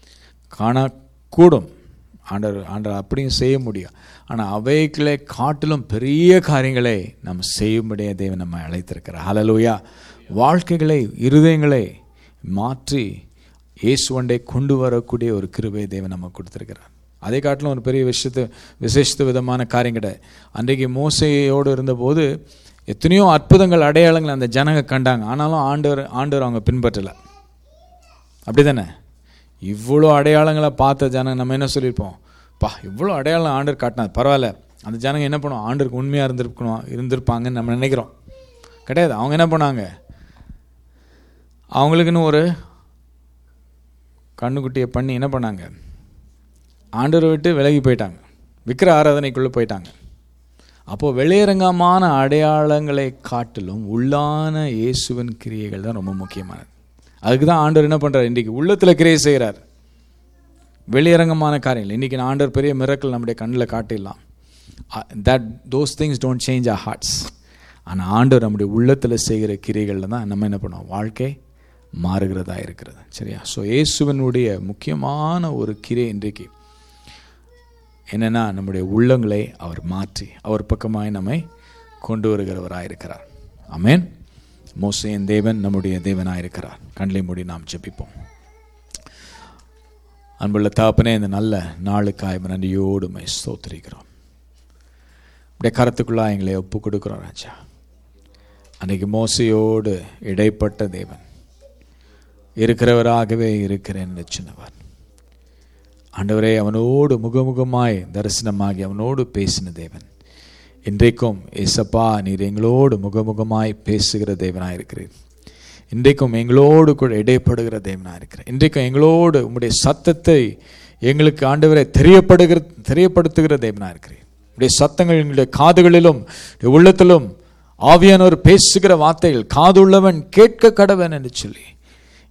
காணக்கூடும் ஆண்டவர் ஆண்டவர் அப்படியும் செய்ய முடியும் ஆனால் அவைகளை காட்டிலும் பெரிய காரியங்களை நம்ம செய்யும்படியே தேவன் நம்ம அழைத்திருக்கிறார் ஹalleluya வாழ்க்கைகளை இருதயங்களை மாற்றி இயேசுவண்டை கொண்டு வரக்கூடிய ஒரு கிருபை தேவன் நமக்கு கொடுத்துருக்கிறார் அதை காட்டிலும் ஒரு பெரிய விஷயத்து விசேஷித்த விதமான காரியம் கிடையாது அன்றைக்கு மோசையோடு இருந்தபோது எத்தனையோ அற்புதங்கள் அடையாளங்கள் அந்த ஜனங்க கண்டாங்க ஆனாலும் ஆண்டவர் ஆண்டவர் அவங்க பின்பற்றலை அப்படி தானே இவ்வளோ அடையாளங்களை பார்த்த ஜனங்க நம்ம என்ன சொல்லியிருப்போம் பா இவ்வளோ அடையாளம் ஆண்டர் காட்டினது பரவாயில்ல அந்த ஜனங்க என்ன பண்ணுவோம் ஆண்டருக்கு உண்மையாக இருந்திருக்கணும் இருந்திருப்பாங்கன்னு நம்ம நினைக்கிறோம் கிடையாது அவங்க என்ன பண்ணாங்க அவங்களுக்குன்னு ஒரு கண்ணுக்குட்டியை பண்ணி என்ன பண்ணாங்க ஆண்டரை விட்டு விலகி போயிட்டாங்க விக்கிர ஆராதனைக்குள்ளே போயிட்டாங்க அப்போது வெளியரங்கமான அடையாளங்களை காட்டிலும் உள்ளான இயேசுவின் கிரியைகள் தான் ரொம்ப முக்கியமானது அதுக்கு தான் ஆண்டவர் என்ன பண்ணுறார் இன்றைக்கி உள்ளத்தில் கிரியை செய்கிறார் வெளியரங்கமான காரியங்கள் இன்றைக்கி நான் ஆண்டவர் பெரிய மிரக்கல் நம்முடைய கண்ணில் காட்டிடலாம் that those things don't change a hearts ஆனால் ஆண்டவர் நம்முடைய உள்ளத்தில் செய்கிற கிரிகளில் தான் நம்ம என்ன பண்ணுவோம் வாழ்க்கை மாறுகிறதா இருக்கிறது சரியா ஸோ இயேசுவனுடைய முக்கியமான ஒரு கிரை இன்றைக்கு என்னென்னா நம்முடைய உள்ளங்களை அவர் மாற்றி அவர் பக்கமாய் நம்மை கொண்டு வருகிறவராக இருக்கிறார் ஆமென் மோசையின் தேவன் நம்முடைய தேவனாக இருக்கிறார் கண்களை மூடி நாம் ஜெபிப்போம் அன்புள்ள தாப்பனே இந்த நல்ல நாளுக்காய் நன்றியோடு மை ஸ்தோத்திரிக்கிறோம் அப்படியே கரத்துக்குள்ளா எங்களை ஒப்பு கொடுக்குறோம் ராஜா அன்றைக்கு மோசையோடு இடைப்பட்ட தேவன் இருக்கிறவராகவே இருக்கிறேன் சொன்னவர் ஆண்டவரே அவனோடு முகமுகமாய் தரிசனமாகி அவனோடு பேசின தேவன் இன்றைக்கும் ஏசப்பா நீர் எங்களோடு முகமுகமாய் பேசுகிற தேவனாக இருக்கிறீர் இன்றைக்கும் எங்களோடு கூட இடைப்படுகிற தேவனாக இருக்கிறேன் இன்றைக்கும் எங்களோடு உம்முடைய சத்தத்தை எங்களுக்கு ஆண்டவரை தெரியப்படுகிற தெரியப்படுத்துகிற தேவனாக இருக்கிறேன் உடைய சத்தங்கள் எங்களுடைய காதுகளிலும் உள்ளத்திலும் ஆவியானவர் பேசுகிற வார்த்தைகள் காதுள்ளவன் கேட்க கடவன் என்று சொல்லி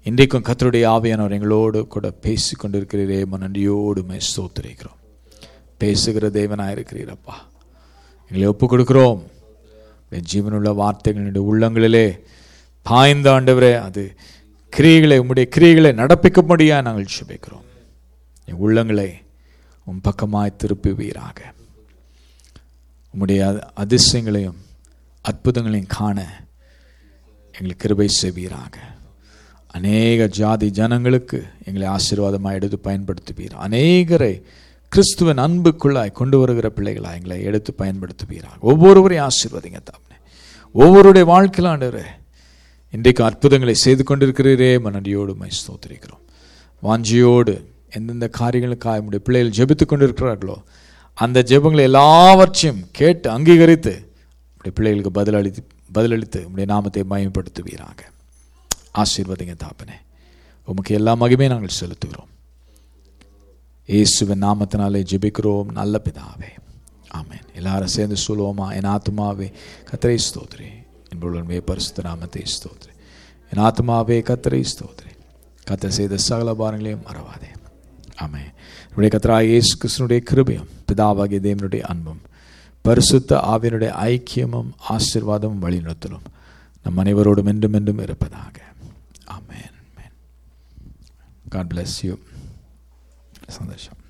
இன்றைக்கும் கத்தருடைய ஆவியானவர் எங்களோடு கூட பேசி கொண்டிருக்கிறீரே நன்றியோடு மே ஸ்தோத்திரிக்கிறோம் பேசுகிற தேவனாக இருக்கிறீரப்பா எங்களை ஒப்பு கொடுக்கிறோம் என் ஜீவனுள்ள வார்த்தைகளுடைய உள்ளங்களிலே பாய்ந்த ஆண்டவரே அது கிரியைகளை உம்முடைய கிரியைகளை நடப்பிக்கும்படியாக நாங்கள் சுபிக்கிறோம் என் உள்ளங்களை உன் பக்கமாய் திருப்புவீராக உம்முடைய அதிசயங்களையும் அற்புதங்களையும் காண எங்களுக்கு கிருபை செய்வீராக அநேக ஜாதி ஜனங்களுக்கு எங்களை ஆசீர்வாதமாக எடுத்து பயன்படுத்துவீர் அநேகரை கிறிஸ்துவன் அன்புக்குள்ளாய் கொண்டு வருகிற பிள்ளைகளாக எங்களை எடுத்து பயன்படுத்துவீராக ஒவ்வொருவரையும் ஆசீர்வதிங்க தாப்னே ஒவ்வொருடைய வாழ்க்கையில் ஆண்டவரே இன்றைக்கு அற்புதங்களை செய்து கொண்டிருக்கிறீரே மனடியோடு மை ஸ்தோத்திரிக்கிறோம் வாஞ்சியோடு எந்தெந்த காரியங்களுக்காக நம்முடைய பிள்ளைகள் ஜெபித்து கொண்டிருக்கிறார்களோ அந்த ஜெபங்களை எல்லாவற்றையும் கேட்டு அங்கீகரித்து நம்முடைய பிள்ளைகளுக்கு பதிலளித்து பதிலளித்து உம்முடைய நாமத்தை மயப்படுத்துவீராக ஆசீர்வதிங்க தாப்பனே உமக்கு எல்லா மகிமையும் நாங்கள் செலுத்துகிறோம் இயேசுவின் நாமத்தினாலே ஜெபிக்கிறோம் நல்ல பிதாவே ஆமென் எல்லாரும் சேர்ந்து சொல்லுவோமா என் ஆத்மாவே கத்தரை ஸ்தோத்ரி என்பவர்களுமே பரிசுத்த நாமத்தை ஸ்தோத்ரி என் ஆத்மாவே கத்தரை ஸ்தோத்ரி கத்த செய்த சகல பாரங்களையும் மறவாதே ஆமே நம்முடைய கத்தரா இயேசு கிருஷ்ணனுடைய கிருபையும் பிதாவாகிய தேவனுடைய அன்பும் பரிசுத்த ஆவியனுடைய ஐக்கியமும் ஆசிர்வாதமும் வழிநடத்தலும் நம் அனைவரோடும் என்றும் என்றும் இருப்பதாக ஆமேன் காட் பிளஸ் யூ சந்தோஷம்